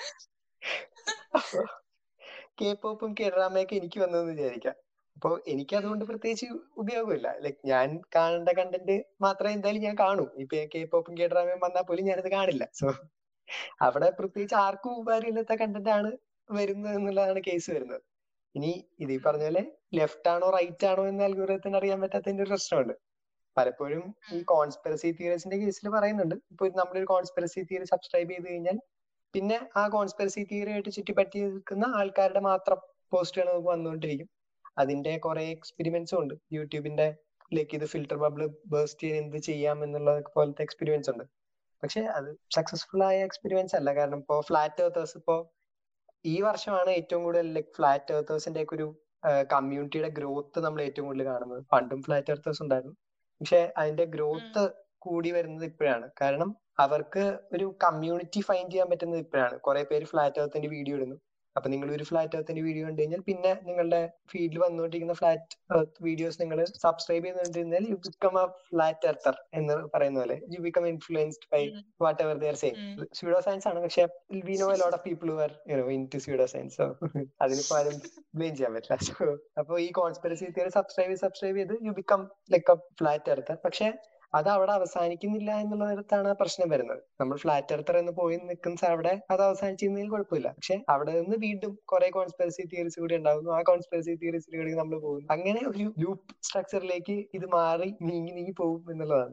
Speaker 4: കെ പോപ്പും കെ ഡ്രാമയൊക്കെ എനിക്ക് വന്നതെന്ന് വിചാരിക്കാം അപ്പൊ എനിക്ക് അതുകൊണ്ട് പ്രത്യേകിച്ച് ഉപയോഗമില്ല ലൈക് ഞാൻ കാണേണ്ട കണ്ടന്റ് മാത്രമേ എന്തായാലും ഞാൻ കാണൂ ഇപ്പൊ കെ പോപ്പും കെ ഡ്രാമയും വന്നാൽ പോലും ഞാനത് കാണില്ല സോ അവിടെ പ്രത്യേകിച്ച് ആർക്കും ഉപകാരമില്ലാത്ത കണ്ടന്റ് ആണ് വരുന്നത് എന്നുള്ളതാണ് കേസ് വരുന്നത് ഇനി ഇത് ഈ പറഞ്ഞ പോലെ ലെഫ്റ്റ് ആണോ റൈറ്റ് ആണോ എന്ന് അൽഗോരിതത്തിന് അറിയാൻ പറ്റാത്തതിന്റെ ഒരു പ്രശ്നമുണ്ട് പലപ്പോഴും ഈ കോൺസ്പിറസി തിയറീസിന്റെ കേസിൽ പറയുന്നുണ്ട് ഇപ്പൊ നമ്മളൊരു കോൺസ്പിറസി തിയറി സബ്സ്ക്രൈബ് ചെയ്ത് കഴിഞ്ഞാൽ പിന്നെ ആ കോൺസ്പിറസി തിയറി ആയിട്ട് ചുറ്റിപ്പറ്റി നിൽക്കുന്ന ആൾക്കാരുടെ മാത്രം പോസ്റ്റുകൾ നമുക്ക് വന്നുകൊണ്ടിരിക്കും അതിന്റെ കുറെ എക്സ്പെരിമെന്റ്സും ഉണ്ട് യൂട്യൂബിന്റെ ലൈക്ക് ഇത് ഫിൽട്ടർ ബബിൾ ബേസ്റ്റ് ചെയ്യാൻ എന്ത് ചെയ്യാം എന്നുള്ള പോലത്തെ എക്സ്പെരിമെന്റ്സ് ഉണ്ട് പക്ഷെ അത് സക്സസ്ഫുൾ ആയ എക്സ്പെരിമെന്റ്സ് അല്ല കാരണം ഇപ്പോ ഫ്ലാറ്റ് എർത്തേഴ്സ് ഇപ്പോ ഈ വർഷമാണ് ഏറ്റവും കൂടുതൽ ലൈക് ഫ്ലാറ്റ് എർത്തേഴ്സിന്റെ ഒക്കെ ഒരു കമ്മ്യൂണിറ്റിയുടെ ഗ്രോത്ത് നമ്മൾ ഏറ്റവും കൂടുതൽ കാണുന്നത് പണ്ടും ഫ്ലാറ്റ് എർത്തേഴ്സ് ഉണ്ടായിരുന്നു പക്ഷെ അതിന്റെ ഗ്രോത്ത് കൂടി വരുന്നത് ഇപ്പോഴാണ് കാരണം അവർക്ക് ഒരു കമ്മ്യൂണിറ്റി ഫൈൻഡ് ചെയ്യാൻ പറ്റുന്നത് ഇപ്പോഴാണ് കുറെ പേര് ഫ്ലാറ്റ് എർത്തിന്റെ വീഡിയോ ഇടുന്നു അപ്പൊ നിങ്ങൾ ഒരു ഫ്ലാറ്റ് എർത്തിന്റെ വീഡിയോ കണ്ടു കഴിഞ്ഞാൽ പിന്നെ നിങ്ങളുടെ ഫീൽഡിൽ വന്നുകൊണ്ടിരിക്കുന്ന ഫ്ലാറ്റ് എർത്ത് വീഡിയോസ് നിങ്ങൾ സബ്സ്ക്രൈബ് ചെയ്തുകൊണ്ടിരുന്നാൽ you become a flat earther എന്ന് പറയുന്ന പോലെ you become influenced by whatever their same pseudoscience ആണ് പക്ഷെ we know a lot of people are you know into pseudoscience so അതിനിപ്പോ ആരും blame ചെയ്യാൻ പറ്റില്ല സോ അപ്പൊ ഈ കോൺസ്പിറസി തിയറി സബ്സ്ക്രൈബ് ചെയ്ത് സബ്സ്ക്രൈബ് ചെയ്ത് you become like a flat earther പക്ഷെ അത് അവിടെ അവസാനിക്കുന്നില്ല എന്നുള്ളിടത്താണ് പ്രശ്നം വരുന്നത് നമ്മൾ ഫ്ലാറ്റ് എർത്തർ എന്ന് പോയി നിൽക്കുന്ന അവിടെ അത് അവസാനിച്ചിരുന്നതിൽ കുഴപ്പമില്ല പക്ഷെ അവിടെ നിന്ന് വീണ്ടും കുറെ കോൺസ്പിറസി തിയറീസ് കൂടി ഉണ്ടാകുന്നു ആ കോൺസ്പിറസി തിയറീസിലൂടെ നമ്മൾ പോകുന്നു അങ്ങനെ ഒരു ലൂപ്പ് സ്ട്രക്ചറിലേക്ക് ഇത് മാറി നീങ്ങി നീങ്ങി പോകും എന്നുള്ളതാണ്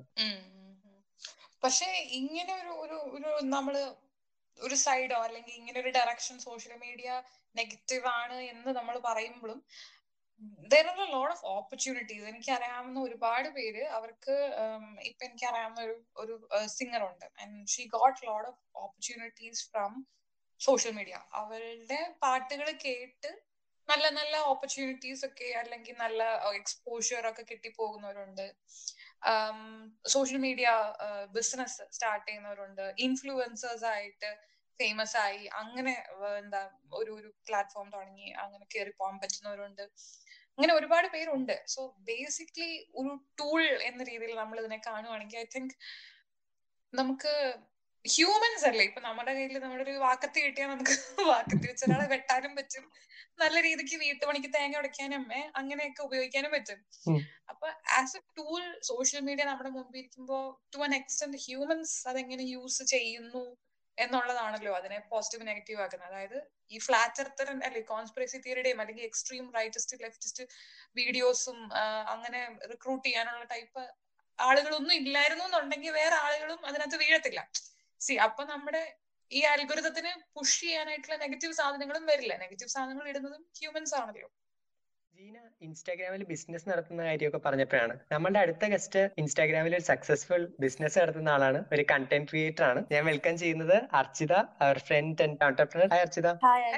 Speaker 3: പക്ഷെ ഇങ്ങനെ ഒരു ഒരു ഒരു നമ്മള് ഒരു സൈഡോ അല്ലെങ്കിൽ ഇങ്ങനെ ഒരു ഡയറക്ഷൻ സോഷ്യൽ മീഡിയ നെഗറ്റീവ് ആണ് എന്ന് നമ്മൾ പറയുമ്പോഴും there are a lot of opportunities എനിക്ക് അറിയാവുന്ന ഒരുപാട് പേര് അവർക്ക് ഇപ്പൊ എനിക്ക് അറിയാവുന്ന ഒരു ഒരു സിംഗർ ഉണ്ട് and she got lot of opportunities from social media അവരുടെ പാട്ടുകൾ കേട്ട് നല്ല നല്ല ഓപ്പർച്യൂണിറ്റീസ് ഒക്കെ അല്ലെങ്കിൽ നല്ല എക്സ്പോഷ്യർ ഒക്കെ കിട്ടിപ്പോകുന്നവരുണ്ട് സോഷ്യൽ മീഡിയ ബിസിനസ് സ്റ്റാർട്ട് ചെയ്യുന്നവരുണ്ട് ഇൻഫ്ലുവൻസേഴ്സ് ആയിട്ട് ഫേമസ് ആയി അങ്ങനെ എന്താ ഒരു ഒരു പ്ലാറ്റ്ഫോം തുടങ്ങി അങ്ങനെ കയറി പോകാൻ പറ്റുന്നവരുണ്ട് അങ്ങനെ ഒരുപാട് പേരുണ്ട് സോ ബേസിക്കലി ഒരു ടൂൾ എന്ന രീതിയിൽ നമ്മൾ ഇതിനെ കാണുവാണെങ്കിൽ ഐ തിങ്ക് നമുക്ക് ഹ്യൂമൻസ് അല്ലേ ഇപ്പൊ നമ്മുടെ കയ്യിൽ നമ്മുടെ ഒരു വാക്കത്തി കിട്ടിയാൽ നമുക്ക് വാക്കത്തി വെച്ച ഒരാളെ വെട്ടാനും പറ്റും നല്ല രീതിക്ക് വീട്ടുപണിക്ക് തേങ്ങ ഉടയ്ക്കാനും അങ്ങനെയൊക്കെ ഉപയോഗിക്കാനും പറ്റും അപ്പൊ as a tool social media നമ്മുടെ മുമ്പിൽ ഇരിക്കുമ്പോൾ ടു അൻ എക്സ്റ്റെന്റ് ഹ്യൂമൻസ് അതെങ്ങനെ യൂസ് ചെയ്യുന്നു എന്നുള്ളതാണല്ലോ അതിനെ പോസിറ്റീവ് നെഗറ്റീവ് ആക്കുന്നത് അതായത് ഈ ഫ്ലാറ്റ് എർത്തർ അല്ലെ കോൺസ്പിറസി തിയറിയുടെയും അല്ലെങ്കിൽ എക്സ്ട്രീം റൈറ്റിസ്റ്റ് ലെഫ്റ്റിസ്റ്റ് വീഡിയോസും അങ്ങനെ റിക്രൂട്ട് ചെയ്യാനുള്ള ടൈപ്പ് ആളുകളൊന്നും ഇല്ലായിരുന്നു എന്നുണ്ടെങ്കിൽ വേറെ ആളുകളും അതിനകത്ത് വീഴത്തില്ല സി അപ്പൊ നമ്മുടെ ഈ അൽഗുരുതത്തിന് പുഷ് ചെയ്യാനായിട്ടുള്ള നെഗറ്റീവ് സാധനങ്ങളും വരില്ല നെഗറ്റീവ് സാധനങ്ങൾ ഇടുന്നതും ഹ്യൂമൻസ് ആണല്ലോ
Speaker 4: ജീന ഇൻസ്റ്റാഗ്രാമിൽ ബിസിനസ് നടത്തുന്ന കാര്യമൊക്കെ പറഞ്ഞപ്പോഴാണ് നമ്മളുടെ അടുത്ത ഗസ്റ്റ് ഇൻസ്റ്റാഗ്രാമിൽ ഒരു സക്സസ്ഫുൾ ബിസിനസ് നടത്തുന്ന ആളാണ് ഒരു കണ്ടന്റ് ക്രിയേറ്റർ ആണ് ഞാൻ വെൽക്കം ചെയ്യുന്നത് Archita our friend and entrepreneur hi Archita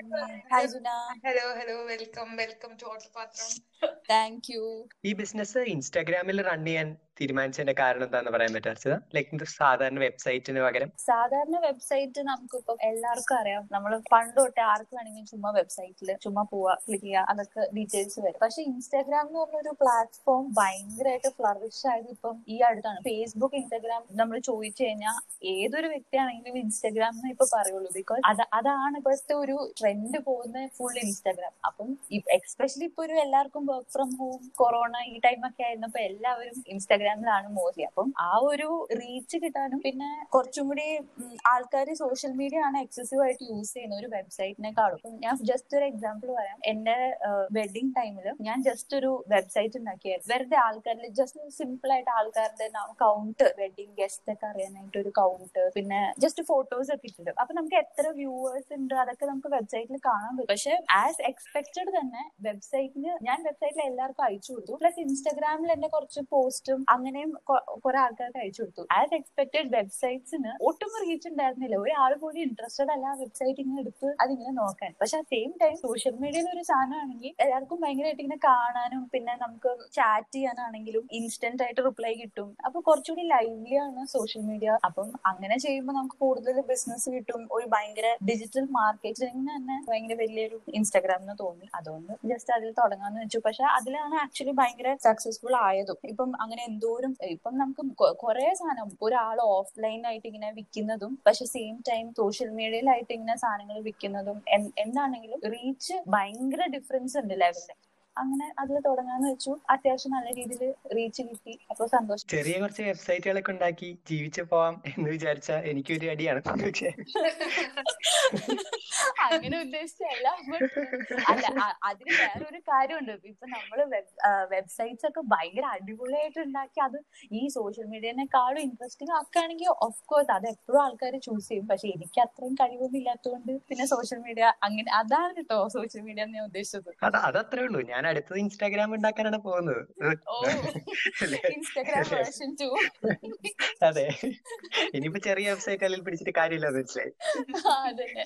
Speaker 7: hi Gina
Speaker 3: hello hello welcome welcome to Ottapathram
Speaker 7: thank you
Speaker 4: ഈ ബിസിനസ് ഇൻസ്റ്റാഗ്രാമിൽ റൺ ചെയ്യാൻ തീരുമാനിച്ചതിന്റെ കാരണം എന്താന്ന് പറയാൻ പറ്റും അർച്ചിത ലൈക്ക് സാധാരണ വെബ്സൈറ്റിന് പകരം
Speaker 7: സാധാരണ വെബ്സൈറ്റ് നമുക്കിപ്പം എല്ലാവർക്കും അറിയാം നമ്മൾ പണ്ട് തൊട്ടേ ആർക്ക് വേണമെങ്കിലും ചുമ്മാ വെബ്സൈറ്റിൽ ചുമ്മാ പോവാ ക്ലിക്ക് ചെയ്യുക അതൊക്കെ ഡീറ്റെയിൽസ് വരും പക്ഷെ ഇൻസ്റ്റാഗ്രാം എന്ന് പറഞ്ഞ ഒരു പ്ലാറ്റ്ഫോം ഭയങ്കരമായിട്ട് ഫ്ലറിഷ് ആയത് ഇപ്പം ഈ അടുത്താണ് ഫേസ്ബുക്ക് ഇൻസ്റ്റാഗ്രാം നമ്മൾ ചോദിച്ചു കഴിഞ്ഞാൽ ഏതൊരു വ്യക്തിയാണെങ്കിലും ഇൻസ്റ്റാഗ്രാം എന്ന് ഇപ്പൊ പറയുള്ളൂ ബിക്കോസ് അത് അതാണ് ഇപ്പോഴത്തെ ഒരു ട്രെൻഡ് പോകുന്ന ഫുൾ ഇൻസ്റ്റാഗ്രാം അപ്പം എക്സ്പെഷ്യലി ഇപ്പൊ ഒരു എല്ലാവർക്കും വർക്ക് ഫ്രം ഹോം കൊറോണ ഈ ടൈം ഒക്കെ ആയിരുന്നപ്പോ എല്ലാവരും ഇൻസ്റ്റാഗ്രാമിലാണ് മോസ്റ്റ്ലി അപ്പം ആ ഒരു റീച്ച് കിട്ടാനും പിന്നെ കുറച്ചും കൂടി ആൾക്കാർ സോഷ്യൽ മീഡിയ ആണ് എക്സസീവ് ആയിട്ട് യൂസ് ചെയ്യുന്ന ഒരു വെബ്സൈറ്റിനെക്കാളും ഞാൻ ജസ്റ്റ് ഒരു എക്സാമ്പിൾ പറയാം എന്റെ വെഡിങ് ടൈമിൽ ഞാൻ ജസ്റ്റ് ഒരു വെബ്സൈറ്റ് ഉണ്ടാക്കിയായിരുന്നു വെറുതെ ആൾക്കാരിൽ ജസ്റ്റ് സിമ്പിൾ ആയിട്ട് ആൾക്കാരുടെ കൗണ്ട് വെഡിങ് ഗസ്റ്റ് ഒക്കെ അറിയാനായിട്ട് ഒരു കൗണ്ട് പിന്നെ ജസ്റ്റ് ഫോട്ടോസ് ഒക്കെ ഇട്ടിടും അപ്പൊ നമുക്ക് എത്ര വ്യൂവേഴ്സ് ഉണ്ട് അതൊക്കെ നമുക്ക് വെബ്സൈറ്റിൽ കാണാൻ പറ്റും പക്ഷെ ആസ് എക്സ്പെക്ടഡ് തന്നെ വെബ്സൈറ്റിന് ഞാൻ വെബ്സൈറ്റിൽ എല്ലാവർക്കും അയച്ചു കൊടുത്തു പ്ലസ് ഇൻസ്റ്റാഗ്രാമിൽ എന്റെ കുറച്ച് പോസ്റ്റും അങ്ങനെയും കുറെ ആൾക്കാർക്ക് അയച്ചു കൊടുത്തു ആസ് എക്സ്പെക്ടഡ് വെബ്സൈറ്റ്സിന് ഒട്ടും റീച്ച് ഉണ്ടായിരുന്നില്ല ഒരാൾ പോലും ഇൻട്രസ്റ്റഡ് അല്ല വെബ്സൈറ്റ് ഇങ്ങനെ എടുത്ത് അതിങ്ങനെ നോക്കാൻ പക്ഷെ ആ സെയിം ടൈം സോഷ്യൽ മീഡിയയിൽ ഒരു സാധനമാണെങ്കിൽ എല്ലാവർക്കും ഭയങ്കരമായിട്ട് ഇങ്ങനെ കാണാനും പിന്നെ നമുക്ക് ചാറ്റ് ചെയ്യാനാണെങ്കിലും ഇൻസ്റ്റന്റ് ആയിട്ട് റിപ്ലൈ കിട്ടും അപ്പൊ കുറച്ചുകൂടി ലൈവ്ലി ആണ് സോഷ്യൽ മീഡിയ അപ്പം അങ്ങനെ ചെയ്യുമ്പോൾ നമുക്ക് കൂടുതൽ ബിസിനസ് കിട്ടും ഒരു ഭയങ്കര ഡിജിറ്റൽ മാർക്കറ്റിംഗ് തന്നെ ഭയങ്കര വലിയൊരു ഇൻസ്റ്റാഗ്രാം എന്ന് തോന്നി അതുകൊണ്ട് ജസ്റ്റ് അതിൽ തുടങ്ങാന്ന് വെച്ചു പക്ഷെ അതിലാണ് ആക്ച്വലി ഭയങ്കര സക്സസ്ഫുൾ ആയതും ഇപ്പം അങ്ങനെ എന്തോരം ഇപ്പം നമുക്ക് കുറെ സാധനം ഒരാൾ ഓഫ്ലൈൻ ആയിട്ട് ഇങ്ങനെ വിൽക്കുന്നതും പക്ഷെ സെയിം ടൈം സോഷ്യൽ മീഡിയയിലായിട്ട് ഇങ്ങനെ സാധനങ്ങൾ വിൽക്കുന്നതും എന്താണെങ്കിലും റീച്ച് ഭയങ്കര ഡിഫറൻസ് ഉണ്ട് ലെവലിൽ അങ്ങനെ അതിൽ തുടങ്ങാന്ന് വെച്ചു അത്യാവശ്യം നല്ല രീതിയിൽ റീച്ച് കിട്ടി അപ്പൊ സന്തോഷം
Speaker 4: ചെറിയ കുറച്ച് വെബ്സൈറ്റുകളൊക്കെ ഉണ്ടാക്കി ജീവിച്ചു പോവാം എന്ന് വിചാരിച്ച എനിക്കൊരു അടിയാണ് പക്ഷേ
Speaker 7: അങ്ങനെ ഉദ്ദേശിച്ചല്ല but അല്ല അ- അതിന് വേറൊരു കാര്യമുണ്ട് ഇപ്പൊ നമ്മള് വെബ്സൈറ്റ്സ് ഒക്കെ ഭയങ്കര അടിപൊളിയായിട്ട് ഉണ്ടാക്കി അത് ഈ സോഷ്യൽ മീഡിയനെക്കാളും ഇൻട്രസ്റ്റിംഗ് ആക്കുകയാണെങ്കിൽ ഓഫ് കോഴ്സ് അത് എപ്പോഴും ആൾക്കാർ ചൂസ് ചെയ്യും പക്ഷെ എനിക്ക് അത്രയും കഴിവൊന്നും ഇല്ലാത്തതുകൊണ്ട് പിന്നെ സോഷ്യൽ മീഡിയ അങ്ങനെ അതാണ് കേട്ടോ സോഷ്യൽ മീഡിയ ഞാൻ ഉദ്ദേശിച്ചത്
Speaker 4: അത് അതത്രേ ഉള്ളൂ ഞാൻ അടുത്തത് ഇൻസ്റ്റാഗ്രാം ഉണ്ടാക്കാനാണ് പോകുന്നത്
Speaker 7: ഓ
Speaker 4: അല്ലേ?
Speaker 7: ഇൻസ്റ്റാഗ്രാം വേർഷൻ ടു
Speaker 4: അതെ ഇനിയിപ്പോ ചെറിയ വെബ്സൈറ്റ് അല്ലെങ്കിൽ പിടിച്ചിട്ട് കാര്യമില്ല മനസ്സിലായി
Speaker 7: അതന്നെ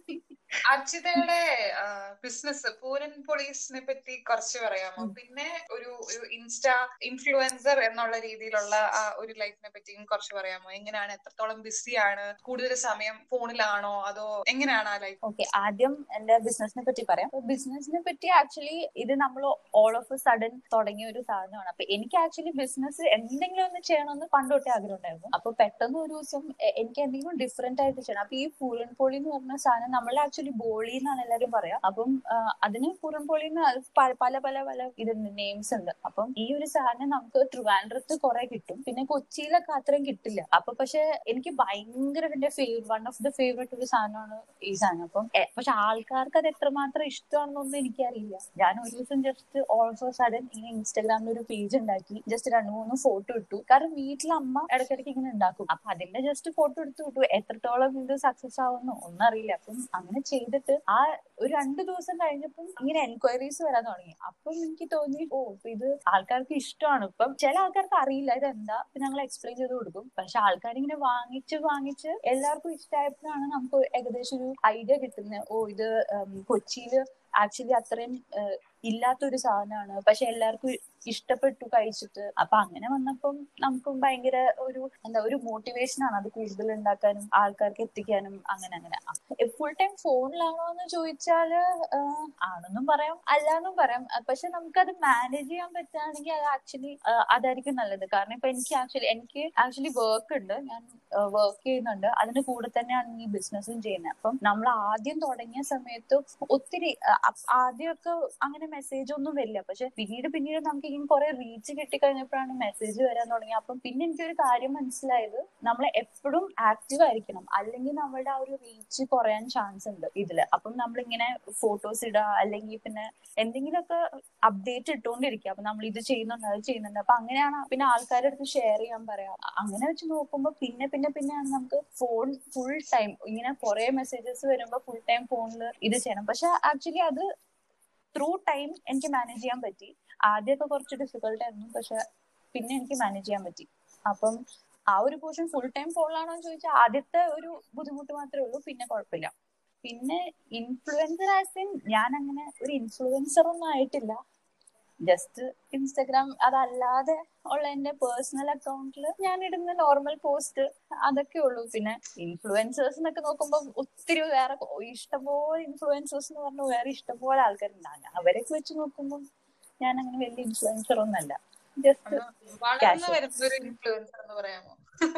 Speaker 3: അർച്ചിതയുടെ ബിസിനസ് പൂരൻ പോളീസിനെ പറ്റി കുറച്ച് പറയാമോ പിന്നെ ഒരു ഒരു ഇൻസ്റ്റാ ഇൻഫ്ലുവൻസർ എന്നുള്ള രീതിയിലുള്ള ആ ഒരു ലൈഫിനെ പറ്റിയും കുറച്ച് പറയാമോ എങ്ങനെയാണ് എത്രത്തോളം ബിസിയാണ് കൂടുതൽ സമയം ഫോണിലാണോ അതോ എങ്ങനെയാണ് ആ ലൈഫ്
Speaker 7: ഓക്കെ ആദ്യം എന്റെ ബിസിനസിനെ പറ്റി പറയാം ബിസിനസിനെ പറ്റി ആക്ച്വലി ഇത് നമ്മൾ ഓൾ ഓഫ് എ സഡൻ തുടങ്ങിയ ഒരു സാധനമാണ് അപ്പൊ എനിക്ക് ആക്ച്വലി ബിസിനസ് എന്തെങ്കിലും ഒന്ന് ചെയ്യണമെന്ന് പണ്ട് തൊട്ടേ ആഗ്രഹം ഉണ്ടായിരുന്നു അപ്പൊ പെട്ടെന്ന് ഒരു ദിവസം എ- എനിക്ക് എന്തെങ്കിലും ഡിഫറെന്റ് ആയിട്ട് ചെയ്യണം അപ്പൊ ഈ പൂരൻ പോളി എന്ന് പറഞ്ഞ സാധനം നമ്മൾ ആക്ച്വലി ബോളി എന്നാണ് എല്ലാവരും പറയാ അപ്പം ആ, അതിന് പൂരൻ പോളി എന്ന് അത് പ- പല പല പല ഇതുണ്ട് നെയിംസ് ഉണ്ട് അപ്പം ഈ ഒരു സാധനം നമുക്ക് ട്രിവാൻഡ്രത്ത് കുറെ കിട്ടും പിന്നെ കൊച്ചിയിലൊക്കെ അത്രയും കിട്ടില്ല അപ്പൊ പക്ഷെ എനിക്ക് ഭയങ്കര എന്റെ favourite one of the favourite ഒരു സാധനമാണ് ഈ സാധനം അപ്പം എ, പക്ഷെ ആൾക്കാർക്ക് അത് എത്രമാത്രം ഇഷ്ടമാണെന്നൊന്നും എനിക്കറിയില്ല ഞാൻ ഒരു ദിവസം ജസ്റ്റ് ഓൾസോ സഡൻ ഇങ്ങനെ ഇൻസ്റ്റാഗ്രാമിൽ ഒരു പേജ് ഉണ്ടാക്കി ജസ്റ്റ് രണ്ട് മൂന്ന് ഫോട്ടോ ഇട്ടു കാരണം വീട്ടിൽ അമ്മ ഇടയ്ക്കിടയ്ക്ക് ഇങ്ങനെ ഉണ്ടാക്കും അപ്പൊ അതിന്റെ ജസ്റ്റ് ഫോട്ടോ എടുത്ത് വിട്ടു എത്രത്തോളം ഇത് സക്സസ് ആവുന്നു ഒന്നും അറിയില്ല അപ്പം അങ്ങനെ ചെയ്തിട്ട് ആ ഒരു രണ്ട് ദിവസം കഴിഞ്ഞപ്പം ഇങ്ങനെ എൻക്വയറീസ് വരാൻ തുടങ്ങി അപ്പം എനിക്ക് തോന്നി ഓ ഇപ്പൊ ഇത് ആൾക്കാർക്ക് ഇഷ്ടമാണ് ഇപ്പം ചില ആൾക്കാർക്ക് അറിയില്ല ഇത് എന്താ അപ്പൊ ഞങ്ങൾ എക്സ്പ്ലെയിൻ ചെയ്ത് കൊടുക്കും പക്ഷെ ആൾക്കാർ ഇങ്ങനെ വാങ്ങിച്ച് വാങ്ങിച്ച് എല്ലാവർക്കും ഇഷ്ടമായപ്പോഴാണ് നമുക്ക് ഏകദേശം ഒരു ഐഡിയ കിട്ടുന്നത് ഓ ഇത് ഉം, കൊച്ചിയില് ആക്ച്വലി അത്രയും ഏഹ്, ഇല്ലാത്തൊരു സാധനമാണ് പക്ഷെ എല്ലാവർക്കും ഇഷ്ടപ്പെട്ടു കഴിച്ചിട്ട് അപ്പൊ അങ്ങനെ വന്നപ്പം നമുക്കും ഭയങ്കര ഒരു എന്താ ഒരു മോട്ടിവേഷൻ ആണ് അത് കൂടുതൽ ഉണ്ടാക്കാനും ആൾക്കാർക്ക് എത്തിക്കാനും അങ്ങനെ അങ്ങനെ ഫുൾ ടൈം ഫോണിലാണോ എന്ന് ചോദിച്ചാല് ആഹ്, ആണെന്നും പറയാം അല്ലാന്നും പറയാം അഹ് പക്ഷെ നമുക്കത് മാനേജ് ചെയ്യാൻ പറ്റുകയാണെങ്കിൽ അത് ആക്ച്വലി അതായിരിക്കും നല്ലത് കാരണം ഇപ്പൊ എനിക്ക് ആക്ച്വലി എനിക്ക് ആക്ച്വലി വർക്ക് ഉണ്ട് ഞാൻ വർക്ക് ചെയ്യുന്നുണ്ട് അതിന്റെ കൂടെ തന്നെയാണ് ഈ ബിസിനസ്സും ചെയ്യുന്നത് അപ്പം നമ്മൾ ആദ്യം തുടങ്ങിയ സമയത്ത് ഒത്തിരി അഹ് അ- ആദ്യമൊക്കെ അങ്ങനെ മെസ്സേജ് ഒന്നും വരില്ല പക്ഷെ പിന്നീട് പിന്നീട് നമുക്ക് ഇങ്ങനെ കുറെ റീച്ച് കിട്ടിക്കഴിഞ്ഞപ്പോഴാണ് മെസ്സേജ് വരാൻ തുടങ്ങി അപ്പം പിന്നെ എനിക്കൊരു കാര്യം മനസ്സിലായത് നമ്മൾ എപ്പോഴും ആക്റ്റീവ് ആയിരിക്കണം അല്ലെങ്കിൽ നമ്മുടെ ആ ഒരു റീച്ച് കുറയാൻ ചാൻസ് ഉണ്ട് ഇതില് അപ്പം നമ്മളിങ്ങനെ ഫോട്ടോസ് ഇടുക അല്ലെങ്കിൽ പിന്നെ എന്തെങ്കിലുമൊക്കെ അപ്ഡേറ്റ് ഇട്ടുകൊണ്ടിരിക്കുക അപ്പൊ നമ്മൾ ഇത് ചെയ്യുന്നുണ്ട് അത് ചെയ്യുന്നുണ്ട് അപ്പൊ അങ്ങനെയാണ് പിന്നെ ആൾക്കാരുടെ അടുത്ത് ഷെയർ ചെയ്യാൻ പറയാം അങ്ങനെ വെച്ച് നോക്കുമ്പോൾ പിന്നെ പിന്നെ പിന്നെയാണ് നമുക്ക് ഫോൺ ഫുൾ ടൈം ഇങ്ങനെ കുറെ മെസ്സേജസ് വരുമ്പോൾ ഫുൾ ടൈം ഫോണിൽ ഇത് ചെയ്യണം പക്ഷെ ആക്ച്വലി അത് ത്രൂ ടൈം എനിക്ക് മാനേജ് ചെയ്യാൻ പറ്റി ആദ്യമൊക്കെ കുറച്ച് ഡിഫിക്കൽട്ട് ആയിരുന്നു പക്ഷെ പിന്നെ എനിക്ക് മാനേജ് ചെയ്യാൻ പറ്റി അപ്പം ആ ഒരു പോർഷൻ ഫുൾ ടൈം ഫോണിലാണോ എന്ന് ചോദിച്ചാൽ ആദ്യത്തെ ഒരു ബുദ്ധിമുട്ട് മാത്രമേ ഉള്ളൂ പിന്നെ കുഴപ്പമില്ല പിന്നെ ഇൻഫ്ലുവൻസർ ആസ് ഇൻ ഞാൻ അങ്ങനെ ഒരു ഇൻഫ്ലുവൻസർ ഒന്നും ആയിട്ടില്ല ജസ്റ്റ് ഇൻസ്റ്റഗ്രാം അതല്ലാതെ ഉള്ള എന്റെ പേഴ്സണൽ അക്കൗണ്ടിൽ ഞാൻ ഇടുന്ന നോർമൽ പോസ്റ്റ് അതൊക്കെ ഉള്ളൂ പിന്നെ ഇൻഫ്ലുവൻസേഴ്സ് എന്നൊക്കെ നോക്കുമ്പോൾ ഒത്തിരി വേറെ ഇഷ്ടംപോലെ ഇൻഫ്ലുവൻസേഴ്സ് എന്ന് പറഞ്ഞാൽ വേറെ ഇഷ്ടംപോലെ ആൾക്കാരുണ്ടാകും അവരൊക്കെ വെച്ച് നോക്കുമ്പോൾ ഞാൻ അങ്ങനെ വലിയ ഇൻഫ്ലുവൻസർ ഒന്നല്ല ജസ്റ്റ്
Speaker 3: വളർന്നു
Speaker 7: Casual.
Speaker 3: വരുന്ന ഒരു ഇൻഫ്ലുവൻസർ എന്ന് പറയാമോ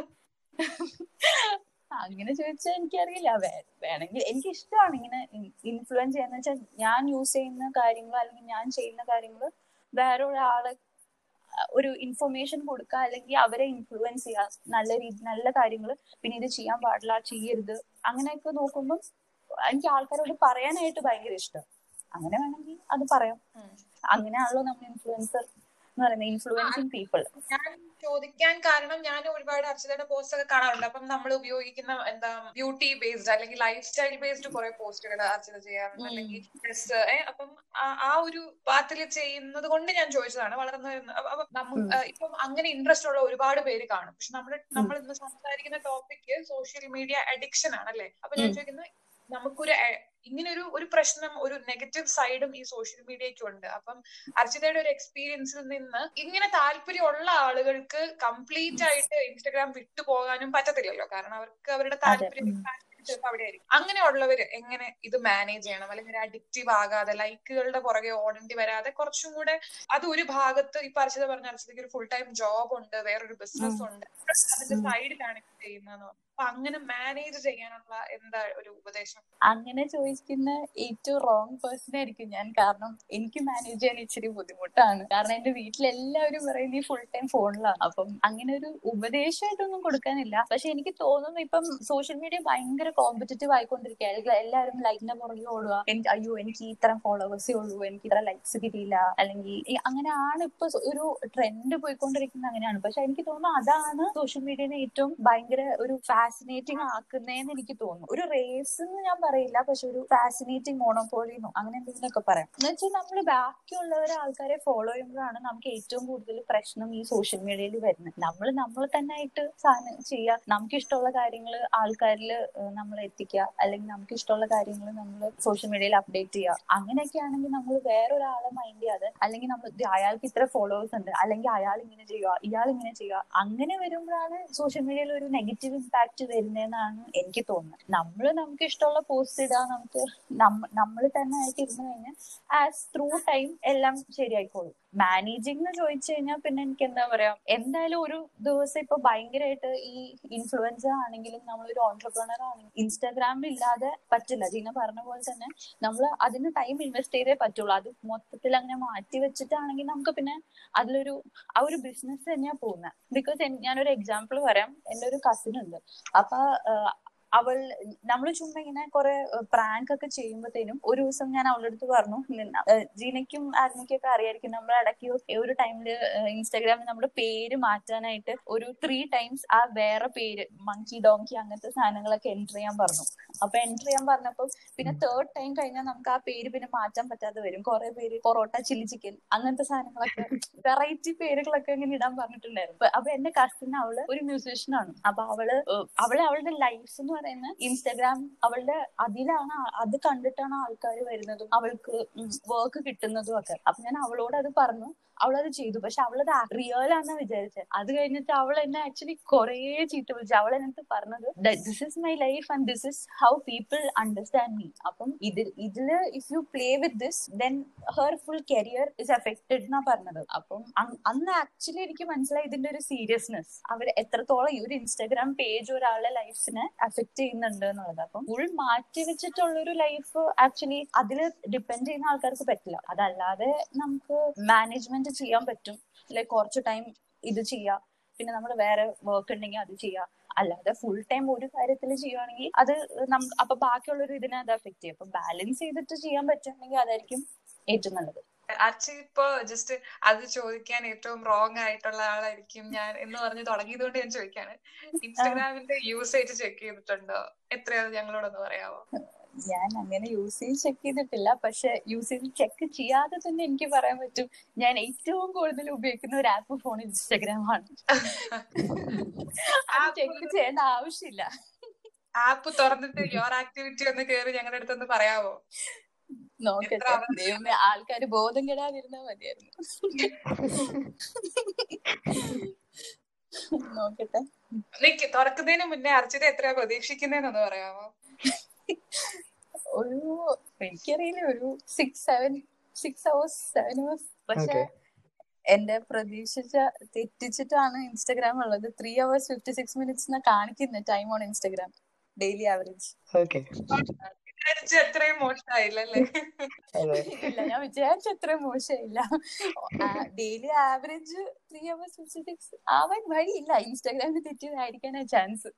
Speaker 7: അങ്ങനെ ചോദിച്ചാൽ എനിക്കറിയില്ല വേ- വേണമെങ്കിൽ എനിക്ക് ഇഷ്ടമാണ് ഇങ്ങനെ ഇൻഫ്ലുവൻസ് ചെയ്യാന്ന് വെച്ചാൽ ഞാൻ യൂസ് ചെയ്യുന്ന കാര്യങ്ങൾ അല്ലെങ്കിൽ ഞാൻ ചെയ്യുന്ന കാര്യങ്ങൾ വേറെ ഒരാളെ അഹ് ഒരു ഇൻഫർമേഷൻ കൊടുക്കുക അല്ലെങ്കിൽ അവരെ ഇൻഫ്ലുവൻസ് ചെയ്യുക നല്ല രീതി നല്ല കാര്യങ്ങൾ പിന്നെ ഇത് ചെയ്യാൻ പാടില്ല ചെയ്യരുത് അങ്ങനെയൊക്കെ നോക്കുമ്പോൾ എനിക്ക് ആൾക്കാരോട് പറയാനായിട്ട് ഭയങ്കര ഇഷ്ടം അങ്ങനെ വേണമെങ്കിൽ അത് പറയാം
Speaker 3: ഉം.
Speaker 7: അങ്ങനെയാണല്ലോ നമ്മൾ ഇൻഫ്ലുവൻസർ എന്ന് പറയുന്നത് ഇൻഫ്ലുവൻസിങ് പീപ്പിൾ
Speaker 3: ഞാൻ ചോദിക്കാൻ കാരണം ഞാൻ ഒരുപാട് അർച്ചിതയുടെ പോസ്റ്റ് ഒക്കെ കാണാറുണ്ട് അപ്പം നമ്മൾ ഉപയോഗിക്കുന്ന എന്താ ബ്യൂട്ടി ബേസ്ഡ് അല്ലെങ്കിൽ ലൈഫ് സ്റ്റൈൽ ബേസ്ഡ് കുറെ പോസ്റ്റുകൾ അർച്ചിത ചെയ്യാറുണ്ട്
Speaker 7: ഉം.
Speaker 3: അല്ലെങ്കിൽ ഡ്രസ് അപ്പം ആ- ആ ഒരു പാത്തിൽ ചെയ്യുന്നത് കൊണ്ട് ഞാൻ ചോദിച്ചതാണ് വളർന്നു വരുന്ന അപ്പൊ- അപ്പൊ നമ്മ-
Speaker 7: ഉം.
Speaker 3: ആ, ഇപ്പം അങ്ങനെ ഇൻട്രസ്റ്റ് ഉള്ള ഒരുപാട് പേര് കാണും പക്ഷെ നമ്മൾ നമ്മൾ ഇന്ന് സംസാരിക്കുന്ന ടോപ്പിക് സോഷ്യൽ മീഡിയ അഡിക്ഷൻ ആണല്ലേ അപ്പൊ ഞാൻ
Speaker 7: ഉം.
Speaker 3: ചോദിക്കുന്നത് നമുക്കൊരു അ- ഇങ്ങനെ ഒരു ഒരു പ്രശ്നം ഒരു നെഗറ്റീവ് സൈഡും ഈ സോഷ്യൽ മീഡിയയ്ക്ക് ഉണ്ട് അപ്പം അർച്ചിതയുടെ ഒരു എക്സ്പീരിയൻസിൽ നിന്ന് ഇങ്ങനെ താല്പര്യമുള്ള ആളുകൾക്ക് കംപ്ലീറ്റ് ആയിട്ട് ഇൻസ്റ്റഗ്രാം വിട്ടു പോകാനും പറ്റത്തില്ലല്ലോ കാരണം അവർക്ക് അവരുടെ താല്പര്യം
Speaker 7: ഉം.
Speaker 3: passion ചിലപ്പോൾ അവിടെ ആയിരിക്കും അങ്ങനെയുള്ളവര് എങ്ങനെ ഇത് മാനേജ് ചെയ്യണം അല്ലെങ്കിൽ അഡിക്റ്റീവ് ആകാതെ ലൈക്കുകളുടെ പുറകെ ഓടേണ്ടി വരാതെ കുറച്ചും കൂടെ അത് ഒരു ഭാഗത്ത് ഇപ്പൊ അർച്ചിത പറഞ്ഞ അർച്ചിതയ്ക്ക് ഒരു ഫുൾ ടൈം ജോബ് ഉണ്ട് വേറൊരു ബിസിനസ് ഉണ്ട് അതിന്റെ
Speaker 7: ഉം.
Speaker 3: സൈഡിലാണെങ്കിൽ ചെയ്യുന്നതെന്ന് പറഞ്ഞു അപ്പൊ അങ്ങനെ മാനേജ് ചെയ്യാനുള്ള എന്താ ഒരു ഉപദേശം
Speaker 7: അങ്ങനെ ചോദിക്കുന്ന ഏറ്റവും റോങ് പേഴ്സൺ ആയിരിക്കും ഞാൻ കാരണം എനിക്ക് മാനേജ് ചെയ്യാൻ ഇച്ചിരി ബുദ്ധിമുട്ടാണ് കാരണം എന്റെ വീട്ടിലെല്ലാവരും പറയും നീ ഫുൾ ടൈം ഫോണിലാണ് അപ്പം അങ്ങനെ ഒരു ഉപദേശമായിട്ടൊന്നും കൊടുക്കാനില്ല പക്ഷെ എനിക്ക് തോന്നുന്നു ഇപ്പം സോഷ്യൽ മീഡിയ ഭയങ്കര കോമ്പറ്റീറ്റീവ് ആയിക്കൊണ്ടിരിക്കുക എല്ലാവരും ലൈക്കിന്റെ പുറകെ ഓടുക എനിക്ക് അയ്യോ എനിക്ക് ഇത്തരം ഫോളോവേഴ്സേ ഉള്ളൂ എനിക്ക് ഇത്ര ലൈക്സ് കിട്ടിയില്ല അല്ലെങ്കിൽ ഈ- അങ്ങനെയാണ് ഇപ്പൊ ഒരു ട്രെൻഡ് പോയിക്കൊണ്ടിരിക്കുന്നത് അങ്ങനെയാണ് പക്ഷെ എനിക്ക് തോന്നുന്നു അതാണ് സോഷ്യൽ മീഡിയനെ ഏറ്റവും ഭയങ്കര ഒരു ഫാസിനേറ്റിംഗ് ആക്കുന്നതെന്ന് എനിക്ക് തോന്നുന്നു ഒരു റേസ് എന്ന് ഞാൻ പറയില്ല പക്ഷെ ഒരു ഫാസിനേറ്റിംഗ് മോണോപോളിന്നോ അങ്ങനെ എന്തെങ്കിലുമൊക്കെ പറയാം എന്ന് വെച്ചാൽ നമ്മൾ ബാക്കിയുള്ളവരെ ആൾക്കാരെ ഫോളോ ചെയ്യുമ്പോഴാണ് നമുക്ക് ഏറ്റവും കൂടുതൽ പ്രശ്നം ഈ സോഷ്യൽ മീഡിയയിൽ വരുന്നത് നമ്മൾ നമ്മൾ തന്നെ ആയിട്ട് സാധനം ചെയ്യുക നമുക്ക് ഇഷ്ടമുള്ള കാര്യങ്ങൾ ആൾക്കാരിൽ നമ്മൾ എത്തിക്കുക അല്ലെങ്കിൽ നമുക്ക് ഇഷ്ടമുള്ള കാര്യങ്ങൾ നമ്മൾ സോഷ്യൽ മീഡിയയിൽ അപ്ഡേറ്റ് ചെയ്യുക അങ്ങനെയൊക്കെ ആണെങ്കിൽ നമ്മൾ വേറൊരാളെ മൈൻഡ് ചെയ്യാതെ അല്ലെങ്കിൽ നമ്മൾ ദേ അയാൾക്ക് ഇത്ര ഫോളോവേഴ്സ് ഉണ്ട് അല്ലെങ്കിൽ അയാൾ ഇങ്ങനെ ചെയ്യുക ഇയാൾ ഇങ്ങനെ ചെയ്യുക അങ്ങനെ വരുമ്പോഴാണ് സോഷ്യൽ മീഡിയയിൽ ഒരു നെഗറ്റീവ് ഇമ്പാക്ട് വരുന്നതെന്നാണ് എനിക്ക് തോന്നുന്നത് നമ്മൾ നമുക്ക് ഇഷ്ടമുള്ള പോസ്റ്റ് ഇടുക നമുക്ക് നമ്മൾ തന്നെ ആയിട്ട് ഇരുന്ന് കഴിഞ്ഞാൽ ആസ് ത്രൂ ടൈം എല്ലാം ശരിയായിക്കോളും മാനേജിംഗ് എന്ന് ചോദിച്ചു കഴിഞ്ഞാൽ പിന്നെ എനിക്ക് എന്താ പറയാ എന്തായാലും ഒരു ദിവസം ഇപ്പൊ ഭയങ്കരമായിട്ട് ഈ ഇൻഫ്ലുവൻസർ ആണെങ്കിലും നമ്മളൊരു ഓൺടർപ്രണർ ആണെങ്കിലും ഇൻസ്റ്റാഗ്രാമിൽ ഇല്ലാതെ പറ്റില്ല ജീന പറഞ്ഞ പോലെ തന്നെ നമ്മൾ അതിന് ടൈം ഇൻവെസ്റ്റ് ചെയ്തേ പറ്റുള്ളൂ അത് മൊത്തത്തിൽ അങ്ങനെ മാറ്റി വെച്ചിട്ടാണെങ്കിൽ നമുക്ക് പിന്നെ അതിലൊരു ആ ഒരു ബിസിനസ് തന്നെയാ പോകുന്നത് ബിക്കോസ് ഞാനൊരു എക്സാമ്പിൾ പറയാം എന്റെ ഒരു കസിൻ ഉണ്ട് അപ്പൊ ആഹ് അവൾ നമ്മൾ ചുമ്മാ ഇങ്ങനെ കുറെ പ്രാങ്ക് ഒക്കെ ചെയ്യുമ്പോഴത്തേനും ഒരു ദിവസം ഞാൻ അവളുടെ അടുത്ത് പറഞ്ഞു നിന്ന- ഏഹ് ജീനയ്ക്കും ആഗ്നിക്കും ഒക്കെ അറിയായിരിക്കും നമ്മൾ ഇടയ്ക്ക് ഒരു ടൈമില് ഇൻസ്റ്റാഗ്രാമിൽ നമ്മുടെ പേര് മാറ്റാനായിട്ട് ഒരു ത്രീ ടൈംസ് ആ വേറെ പേര് മങ്കി ഡോങ്കി അങ്ങനത്തെ സാധനങ്ങളൊക്കെ എൻറ്റർ ചെയ്യാൻ പറഞ്ഞു അപ്പൊ എൻറ്റർ ചെയ്യാൻ പറഞ്ഞപ്പോ പിന്നെ തേർഡ് ടൈം കഴിഞ്ഞാൽ നമുക്ക് ആ പേര് പിന്നെ മാറ്റാൻ പറ്റാതെ വരും കുറെ പേര് പൊറോട്ട ചില്ലി ചിക്കൻ അങ്ങനത്തെ സാധനങ്ങളൊക്കെ വെറൈറ്റി പേരുകളൊക്കെ ഇങ്ങനെ ഇടാൻ പറഞ്ഞിട്ടുണ്ടായിരുന്നു അപ്പൊ- അപ്പൊ എന്റെ കസിൻ അവള് ഒരു മ്യൂസീഷ്യൻ ആണ് അപ്പൊ അവള് ഏഹ് അവള് അവളുടെ ലൈഫ് എന്ന് പറയുന്നത് ഇൻസ്റ്റാഗ്രാം അവളുടെ അതിലാണ് ആ- അത് കണ്ടിട്ടാണ് ആൾക്കാർ വരുന്നതും അവൾക്ക് വർക്ക് കിട്ടുന്നതും ഒക്കെ അപ്പൊ ഞാൻ അവളോട് അത് പറഞ്ഞു അവളത് ചെയ്തു പക്ഷെ അവളത് റിയൽ ആണെന്ന് വിചാരിച്ചത് അത് കഴിഞ്ഞിട്ട് അവൾ എന്നെ ആക്ച്വലി കുറേ ചീത്ത വിളിച്ചു അവൾ എന്നിട്ട് പറഞ്ഞത് this is my life and this is how people understand me അപ്പം ഇതിൽ ഇതില് if you play with this then her full career is affected എന്നാ പറഞ്ഞത് അപ്പം അങ്- അന്ന് ആക്ച്വലി എനിക്ക് മനസ്സിലായി ഇതിന്റെ ഒരു സീരിയസ്നെസ് അവർ എത്രത്തോളം ഈ ഒരു ഇൻസ്റ്റാഗ്രാം പേജ് ഒരാളുടെ ലൈഫിനെ അഫക്ട് ചെയ്യുന്നുണ്ട് എന്നുള്ളത് അപ്പം ഫുൾ മാറ്റി വെച്ചിട്ടുള്ള ഒരു ലൈഫ് ആക്ച്വലി അതിൽ ഡിപ്പെൻഡ് ചെയ്യുന്ന ആൾക്കാർക്ക് പറ്റില്ല അതല്ലാതെ നമുക്ക് മാനേജ്മെന്റ് ചെയ്യാൻ പറ്റും ലൈക്ക് കുറച്ച് ടൈം ഇത് ചെയ്യാം പിന്നെ നമ്മൾ വേറെ വർക്ക് ഉണ്ടെങ്കിൽ അത് ചെയ്യാം അല്ലാതെ ഫുൾ ടൈം ഒരു കാര്യത്തിൽ ചെയ്യുവാണെങ്കിൽ അത് നം- അപ്പൊ ബാക്കിയുള്ളൊരു ഇതിനെ അത് അഫക്ട് ചെയ്യും അപ്പൊ ബാലൻസ് ചെയ്തിട്ട് ചെയ്യാൻ പറ്റുകയാണെങ്കിൽ അതായിരിക്കും ഏറ്റവും നല്ലത്
Speaker 3: അച്ഛൻ ഇപ്പൊ ജസ്റ്റ് അത് ചോദിക്കാൻ ഏറ്റവും റോങ് ആയിട്ടുള്ള ആളായിരിക്കും ഞാൻ എന്ന് പറഞ്ഞ് തുടങ്ങിയതുകൊണ്ട് ഞാൻ ചോദിക്കാണ് ഇൻസ്റ്റാഗ്രാമിന്റെ യൂസേജ് ചെക്ക് ചെയ്തിട്ടുണ്ടോ എത്രയാന്ന് ഞങ്ങളോടൊന്ന് പറയാമോ
Speaker 7: ഞാൻ അങ്ങനെ യൂസേജ് ചെക്ക് ചെയ്തിട്ടില്ല പക്ഷെ യൂസേജ് ചെക്ക് ചെയ്യാതെ തന്നെ എനിക്ക് പറയാൻ പറ്റും ഞാൻ ഏറ്റവും കൂടുതൽ ഉപയോഗിക്കുന്ന ഒരു ആപ്പ് ഫോൺ ഇൻസ്റ്റാഗ്രാം ആണ് അത് ചെക്ക് ചെയ്യേണ്ട ആവശ്യമില്ല
Speaker 3: ആപ്പ് തുറന്നിട്ട് യുവർ ആക്ടിവിറ്റി ഒന്ന് കേറി ഞങ്ങളുടെ അടുത്തൊന്ന് പറയാമോ
Speaker 7: നോക്കട്ടെ
Speaker 3: എത്ര അവസ്ഥ?
Speaker 7: ദൈവമേ ആൾക്കാര് ബോധം കെടാതിരുന്നാ മതിയായിരുന്നു നോക്കട്ടെ
Speaker 3: നിക്ക് തുറക്കുന്നതിന് മുന്നേ അർച്ചിത എത്രയാ പ്രതീക്ഷിക്കുന്നതെന്നൊന്ന് പറയാമോ
Speaker 7: ഒരു എനിക്കറിയില്ല ഒരു six seven six hours seven hours പക്ഷെ
Speaker 4: Okay.
Speaker 7: എന്റെ പ്രതീക്ഷിച്ച തെറ്റിച്ചിട്ടാണ് ഇൻസ്റ്റാഗ്രാം ഉള്ളത് three hours fifty six minutes കാണിക്കുന്നത് time on Instagram daily average
Speaker 4: okay
Speaker 3: വിചാരിച്ച അത്രയും മോശമായില്ലല്ലേ
Speaker 4: അതെ
Speaker 7: ഇല്ല ഞാൻ വിചാരിച്ച അത്ര മോശമില്ല daily average three hours fifty six ആവാൻ വഴിയില്ല ഇൻസ്റ്റാഗ്രാമിൽ തെറ്റിയതായിരിക്കാനാ ചാൻസ്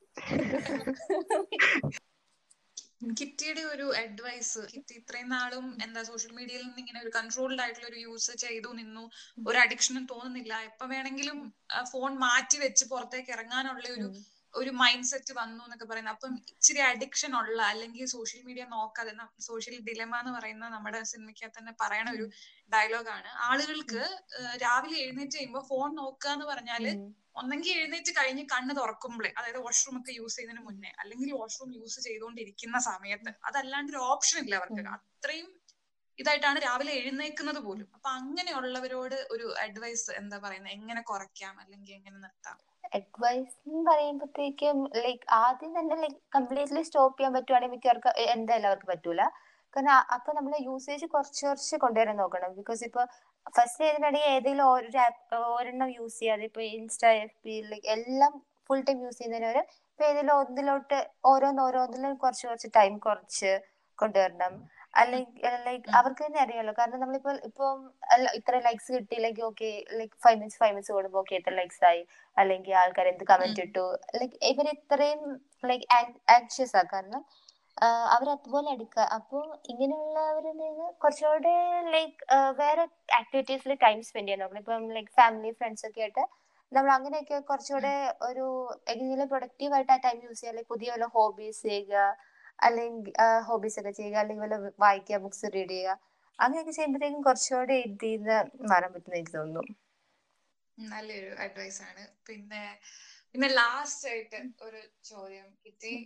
Speaker 3: കിറ്റിയുടെ ഒരു അഡ്വൈസ് കിറ്റി ഇത്രയും നാളും എന്താ സോഷ്യൽ മീഡിയയിൽ നിന്ന് ഇങ്ങനെ ഒരു കൺട്രോൾഡ് ആയിട്ടുള്ള ഒരു യൂസ് ചെയ്തു നിന്നു ഒരു അഡിക്ഷനും തോന്നുന്നില്ല എപ്പോ വേണമെങ്കിലും ഫോൺ മാറ്റി വെച്ച് പുറത്തേക്ക് ഇറങ്ങാനുള്ള ഒരു ഒരു മൈൻഡ് സെറ്റ് വന്നു എന്നൊക്കെ പറയുന്നത് അപ്പം ഇച്ചിരി അഡിക്ഷൻ ഉള്ള അല്ലെങ്കിൽ സോഷ്യൽ മീഡിയ നോക്കാതെ സോഷ്യൽ ഡിലമ എന്ന് പറയുന്ന നമ്മുടെ സിനിമയ്ക്കകത്ത് തന്നെ പറയണ ഒരു ഡയലോഗാണ് ആളുകൾക്ക് ഏഹ് രാവിലെ എഴുന്നേറ്റ് കഴിയുമ്പോൾ ഫോൺ നോക്കുക എന്ന് പറഞ്ഞാല് ഒന്നെങ്കിൽ എഴുന്നേറ്റ് കഴിഞ്ഞ് കണ്ണ് തുറക്കുമ്പോഴേ അതായത് വാഷ്റൂം ഒക്കെ യൂസ് ചെയ്യുന്നതിന് മുന്നേ അല്ലെങ്കിൽ വാഷ്റൂം യൂസ് ചെയ്തുകൊണ്ടിരിക്കുന്ന സമയത്ത് അതല്ലാണ്ട് ഒരു ഓപ്ഷൻ ഇല്ല അവർക്ക് അത്രയും ഇതായിട്ടാണ് രാവിലെ എഴുന്നേക്കുന്നത് പോലും അപ്പൊ അങ്ങനെയുള്ളവരോട് ഒരു അഡ്വൈസ് എന്താ പറയുന്നത് എങ്ങനെ കുറയ്ക്കാം അല്ലെങ്കിൽ എങ്ങനെ നിർത്താം
Speaker 6: അഡ്വൈസ് എന്ന് പറയുമ്പോഴത്തേക്കും ലൈക്ക് ആദ്യം തന്നെ ലൈക്ക് കംപ്ലീറ്റ്ലി സ്റ്റോപ്പ് ചെയ്യാൻ പറ്റുവാണെങ്കിൽ മിക്കവർക്ക് എന്തായാലും അവർക്ക് പറ്റൂല കാരണം ആ- അപ്പൊ നമ്മൾ യൂസേജ് കുറച്ച് കുറച്ച് കൊണ്ടുവരാൻ നോക്കണം ബിക്കോസ് ഇപ്പൊ ഫസ്റ്റ് ചെയ്തിട്ടുണ്ടെങ്കിൽ ഏതെങ്കിലും ഒരു ആപ്പ് ഒരെണ്ണം യൂസ് ചെയ്യാതെ ഇപ്പൊ ഇൻസ്റ്റ എഫ് ബി ലൈക്ക് എല്ലാം ഫുൾ ടൈം യൂസ് ചെയ്യുന്നതിന് ഇപ്പൊ ഏതെങ്കിലും ഒന്നിലോട്ട് ഓരോന്ന് ഓരോന്നിലും കുറച്ച് കുറച്ച് ടൈം കുറച്ച് കൊണ്ടുവരണം അല്ലെങ്കിൽ ലൈക്ക് അവർക്ക് തന്നെ അറിയാലോ കാരണം നമ്മളിപ്പോ ഇപ്പം അല്ല ഇത്ര ലൈക്സ് കിട്ടിയില്ലെങ്കിൽ okay like five minutes five minutes കൂടുമ്പോൾ ഓക്കെ എത്ര ലൈക്സ് ആയി അല്ലെങ്കിൽ ആൾക്കാർ എന്ത് കമന്റ് ഇട്ടു ലൈക്ക് ഇവർ ഇത്രയും ലൈക്ക് ആങ്ഷ്യസ് ആ കാരണം അവർ അതുപോലെ എടുക്കുക അപ്പോ ഇങ്ങനെയുള്ളവരിൽ നിന്ന് കുറച്ചുകൂടെ ലൈക്ക് വേറെ ആക്ടിവിറ്റീസിൽ ടൈം സ്പെൻഡ് ചെയ്യാൻ നോക്കണം ഇപ്പം ലൈക്ക് ഫാമിലി ഫ്രണ്ട്സ് ഒക്കെ ആയിട്ട് നമ്മൾ അങ്ങനെയൊക്കെ കുറച്ചുകൂടെ ഒരു എങ്ങനെയും പ്രൊഡക്റ്റീവ് ആയിട്ട് ആ ടൈം യൂസ് ചെയ്യുക അല്ലെങ്കിൽ പുതിയ വല്ല ഹോബീസ് ചെയ്യുക അല്ലെങ്കിൽ ഹോബീസ് ഒക്കെ ചെയ്യുക അല്ലെങ്കിൽ വല്ല വായിക്കുക ബുക്സ് റീഡ് ചെയ്യുക അങ്ങനെയൊക്കെ ചെയ്യുമ്പോഴത്തേക്കും കുറച്ചുകൂടെ ഇതിൽ നിന്ന് മാറാൻ പറ്റുന്ന എനിക്ക് തോന്നുന്നു
Speaker 3: നല്ലൊരു അഡ്വൈസ് ആണ് പിന്നെ പിന്നെ ലാസ്റ്റ് ആയിട്ട് ഒരു ചോദ്യം കിറ്റി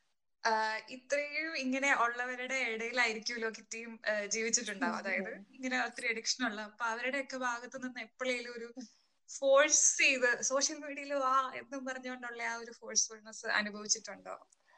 Speaker 3: ഇത്രയും ഇങ്ങനെ ഉള്ളവരുടെ ഇടയിലായിരിക്കുമല്ലോ കിറ്റിയും ജീവിച്ചിട്ടുണ്ടാവും അതായത് ഇങ്ങനെ ഒത്തിരി അഡിക്ഷൻ ഉള്ള അപ്പൊ അവരുടെയൊക്കെ ഭാഗത്തു നിന്ന് എപ്പോഴേലും ഒരു ഫോഴ്സ് ചെയ്ത് സോഷ്യൽ മീഡിയയിൽ വാ എന്നും പറഞ്ഞുകൊണ്ടുള്ള ആ ഒരു ഫോഴ്സ്ഫുൾനെസ് അനുഭവിച്ചിട്ടുണ്ടോ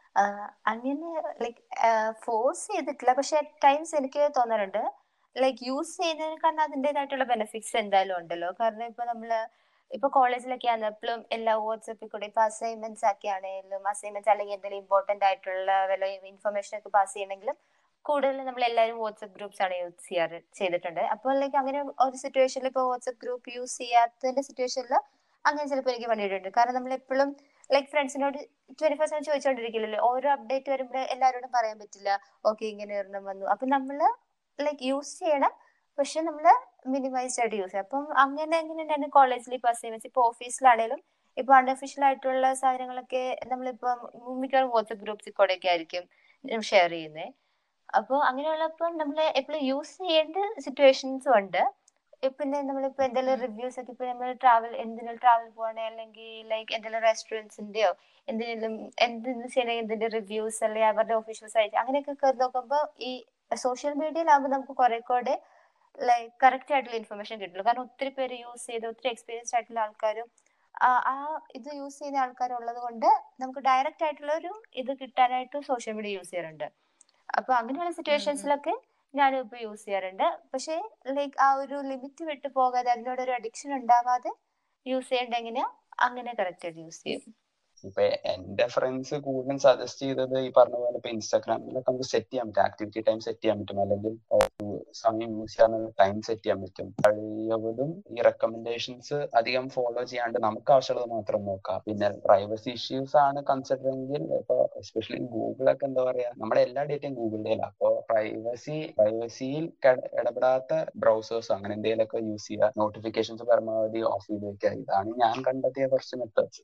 Speaker 6: അങ്ങനെ ലൈക്ക് ഫോഴ്സ് ചെയ്തിട്ടില്ല പക്ഷെ ടൈംസ് എനിക്ക് തോന്നാറുണ്ട് ലൈക്ക് യൂസ് ചെയ്യുന്നതിനേക്കാൾ അതിൻ്റെതായിട്ടുള്ള ബെനിഫിറ്റ്സ് എന്തായാലും ഉണ്ടല്ലോ കാരണം ഇപ്പൊ നമ്മള് ഇപ്പൊ കോളേജിലൊക്കെ ആണ് എപ്പോഴും എല്ലാ വാട്സപ്പിൽ കൂടെ ഇപ്പൊ അസൈൻമെന്റ്സ് ഒക്കെ ആണെങ്കിലും അസൈൻമെന്റ്സ് അല്ലെങ്കിൽ എന്തെങ്കിലും ഇമ്പോർട്ടന്റ് ആയിട്ടുള്ള വല്ല ഇൻഫർമേഷൻ ഒക്കെ പാസ് ചെയ്യണമെങ്കിലും കൂടുതൽ നമ്മൾ എല്ലാവരും വാട്സപ്പ് ഗ്രൂപ്പ്സ് ആണ് യൂസ് ചെയ്യാറ് ചെയ്തിട്ടുണ്ട് അപ്പോൾ ലൈക്ക് അങ്ങനെ ഒരു സിറ്റുവേഷനിൽ ഇപ്പോൾ വാട്സപ്പ് ഗ്രൂപ്പ് യൂസ് ചെയ്യാത്തതിന്റെ സിറ്റുവേഷനിൽ അങ്ങനെ ചിലപ്പോൾ എനിക്ക് വേണ്ടിയിട്ടുണ്ട് കാരണം നമ്മൾ എപ്പോഴും ലൈക്ക് ഫ്രണ്ട്സിനോട് ട്വന്റി ഫോർ സെവൻ ചോദിച്ചോണ്ടിരിക്കില്ലല്ലോ ഓരോ അപ്ഡേറ്റ് വരുമ്പോൾ എല്ലാവരോടും പറയാൻ പറ്റില്ല ഓക്കെ ഇങ്ങനെ ഒരെണ്ണം വന്നു അപ്പൊ നമ്മള് ലൈക്ക് യൂസ് ചെയ്യണം പക്ഷെ നമ്മള് മിനിമൈസ്ഡ് ആയിട്ട് യൂസ് ചെയ്യാം അപ്പം അങ്ങനെ എങ്ങനെയാണ് കോളേജിൽ ഇപ്പൊ അസൈൻമെന്റ്സ് ഇപ്പൊ ഓഫീസിലാണേലും ഇപ്പൊ അൺഒഫീഷ്യൽ ആയിട്ടുള്ള സാധനങ്ങളൊക്കെ നമ്മളിപ്പം മിക്കവാറും വാട്സപ്പ് ഗ്രൂപ്പ്സിൽ കൂടെ ഒക്കെ ആയിരിക്കും ഷെയർ ചെയ്യുന്നത് അപ്പോൾ അങ്ങനെയുള്ളപ്പോൾ നമ്മൾ എപ്പോഴും യൂസ് ചെയ്യേണ്ട സിറ്റുവേഷൻസും ഉണ്ട് പിന്നെ നമ്മളിപ്പോ എന്തെങ്കിലും റിവ്യൂസ് ഒക്കെ ഇപ്പൊ നമ്മൾ ട്രാവൽ എന്തെങ്കിലും ട്രാവൽ പോകണേ അല്ലെങ്കിൽ ലൈക്ക് എന്തെങ്കിലും റെസ്റ്റോറൻറ്റ്സിന്റെയോ എന്തെങ്കിലും എന്തെങ്കിലും ചെയ്യണമെങ്കിൽ എന്തിന്റെ റിവ്യൂസ് അല്ലെങ്കിൽ അവരുടെ ഒഫീഷ്യൽ സൈറ്റ് അങ്ങനെയൊക്കെ കയറി നോക്കുമ്പോൾ ഈ സോഷ്യൽ മീഡിയയിലാകുമ്പോൾ നമുക്ക് കുറെ കൂടെ ലൈക്ക് കറക്റ്റ് ആയിട്ടുള്ള ഇൻഫർമേഷൻ കിട്ടുള്ളൂ കാരണം ഒത്തിരി പേര് യൂസ് ചെയ്ത് ഒത്തിരി എക്സ്പീരിയൻസ്ഡ് ആയിട്ടുള്ള ആൾക്കാരും ആ ഇത് യൂസ് ചെയ്യുന്ന ആൾക്കാരുള്ളത് കൊണ്ട് നമുക്ക് ഡയറക്റ്റ് ആയിട്ടുള്ള ഒരു ഇത് കിട്ടാനായിട്ട് സോഷ്യൽ മീഡിയ യൂസ് ചെയ്യാറുണ്ട് അപ്പൊ അങ്ങനെയുള്ള സിറ്റുവേഷൻസിലൊക്കെ ഞാനും ഇപ്പൊ യൂസ് ചെയ്യാറുണ്ട് പക്ഷെ ലൈക്ക് ആ ഒരു ലിമിറ്റ് വിട്ടു പോകാതെ അതിനോട് ഒരു അഡിക്ഷൻ ഉണ്ടാവാതെ യൂസ് ചെയ്യേണ്ട എങ്ങനെയാ അങ്ങനെ കറക്റ്റ് ആയിട്ട് യൂസ് ചെയ്യും
Speaker 5: ഇപ്പൊ എന്റെ ഫ്രണ്ട്സ് കൂടുതലും സജസ്റ്റ് ചെയ്തത് ഈ പറഞ്ഞ പോലെ ഇപ്പൊ ഇൻസ്റ്റാഗ്രാമിലൊക്കെ നമുക്ക് സെറ്റ് ചെയ്യാൻ പറ്റും ആക്ടിവിറ്റി ടൈം സെറ്റ് ചെയ്യാൻ പറ്റും അല്ലെങ്കിൽ സമയം യൂസ് ചെയ്യാനുള്ള ടൈം സെറ്റ് ചെയ്യാൻ പറ്റും കഴിയവതും ഈ റെക്കമെൻഡേഷൻസ് അധികം ഫോളോ ചെയ്യാണ്ട് നമുക്ക് ആവശ്യമുള്ളത് മാത്രം നോക്കാം പിന്നെ പ്രൈവസി ഇഷ്യൂസ് ആണ് കൺസിഡർ എങ്കിൽ ഇപ്പൊ എസ്പെഷ്യലി ഗൂഗിളൊക്കെ എന്താ പറയാ നമ്മുടെ എല്ലാ ഡേറ്റയും ഗൂഗിളിലാണ് അപ്പൊ പ്രൈവസി പ്രൈവസിയിൽ ഇടപെടാത്ത ബ്രൗസേഴ്സ് അങ്ങനെ എന്തെങ്കിലുമൊക്കെ യൂസ് ചെയ്യുക നോട്ടിഫിക്കേഷൻസ് പരമാവധി ഓഫ് ചെയ്ത് വെക്കുക ഇതാണ് ഞാൻ കണ്ടെത്തിയ കുറച്ച് മെത്തേഡ്സ്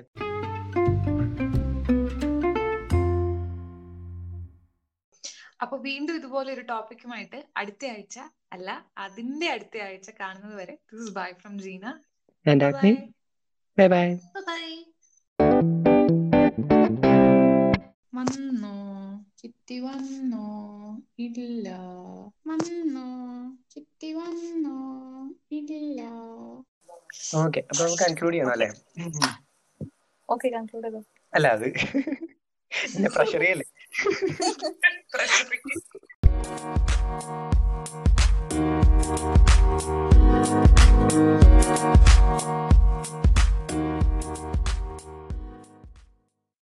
Speaker 3: അപ്പൊ വീണ്ടും ഇതുപോലെ ഒരു ടോപ്പിക്കുമായിട്ട് അടുത്ത ആഴ്ച അല്ല അതിന്റെ അടുത്ത ആഴ്ച കാണുന്നത് വരെ this is bye from Gina
Speaker 4: And Agni. Bye bye.
Speaker 3: Bye വന്നോ ചിട്ടി വന്നോ ഇല്ല വന്നോ ചിട്ടി വന്നോ ഇല്ല
Speaker 4: ഓക്കെ അപ്പൊ നമുക്ക് കൺക്ലൂഡ് ചെയ്യണം അല്ലേ
Speaker 7: ഓക്കെ കൺക്ലൂഡ് ചെയ്തോ
Speaker 4: അല്ല അത് എന്നെ പ്രഷർ ചെയ്യല്ലേ
Speaker 3: പ്രശ്നം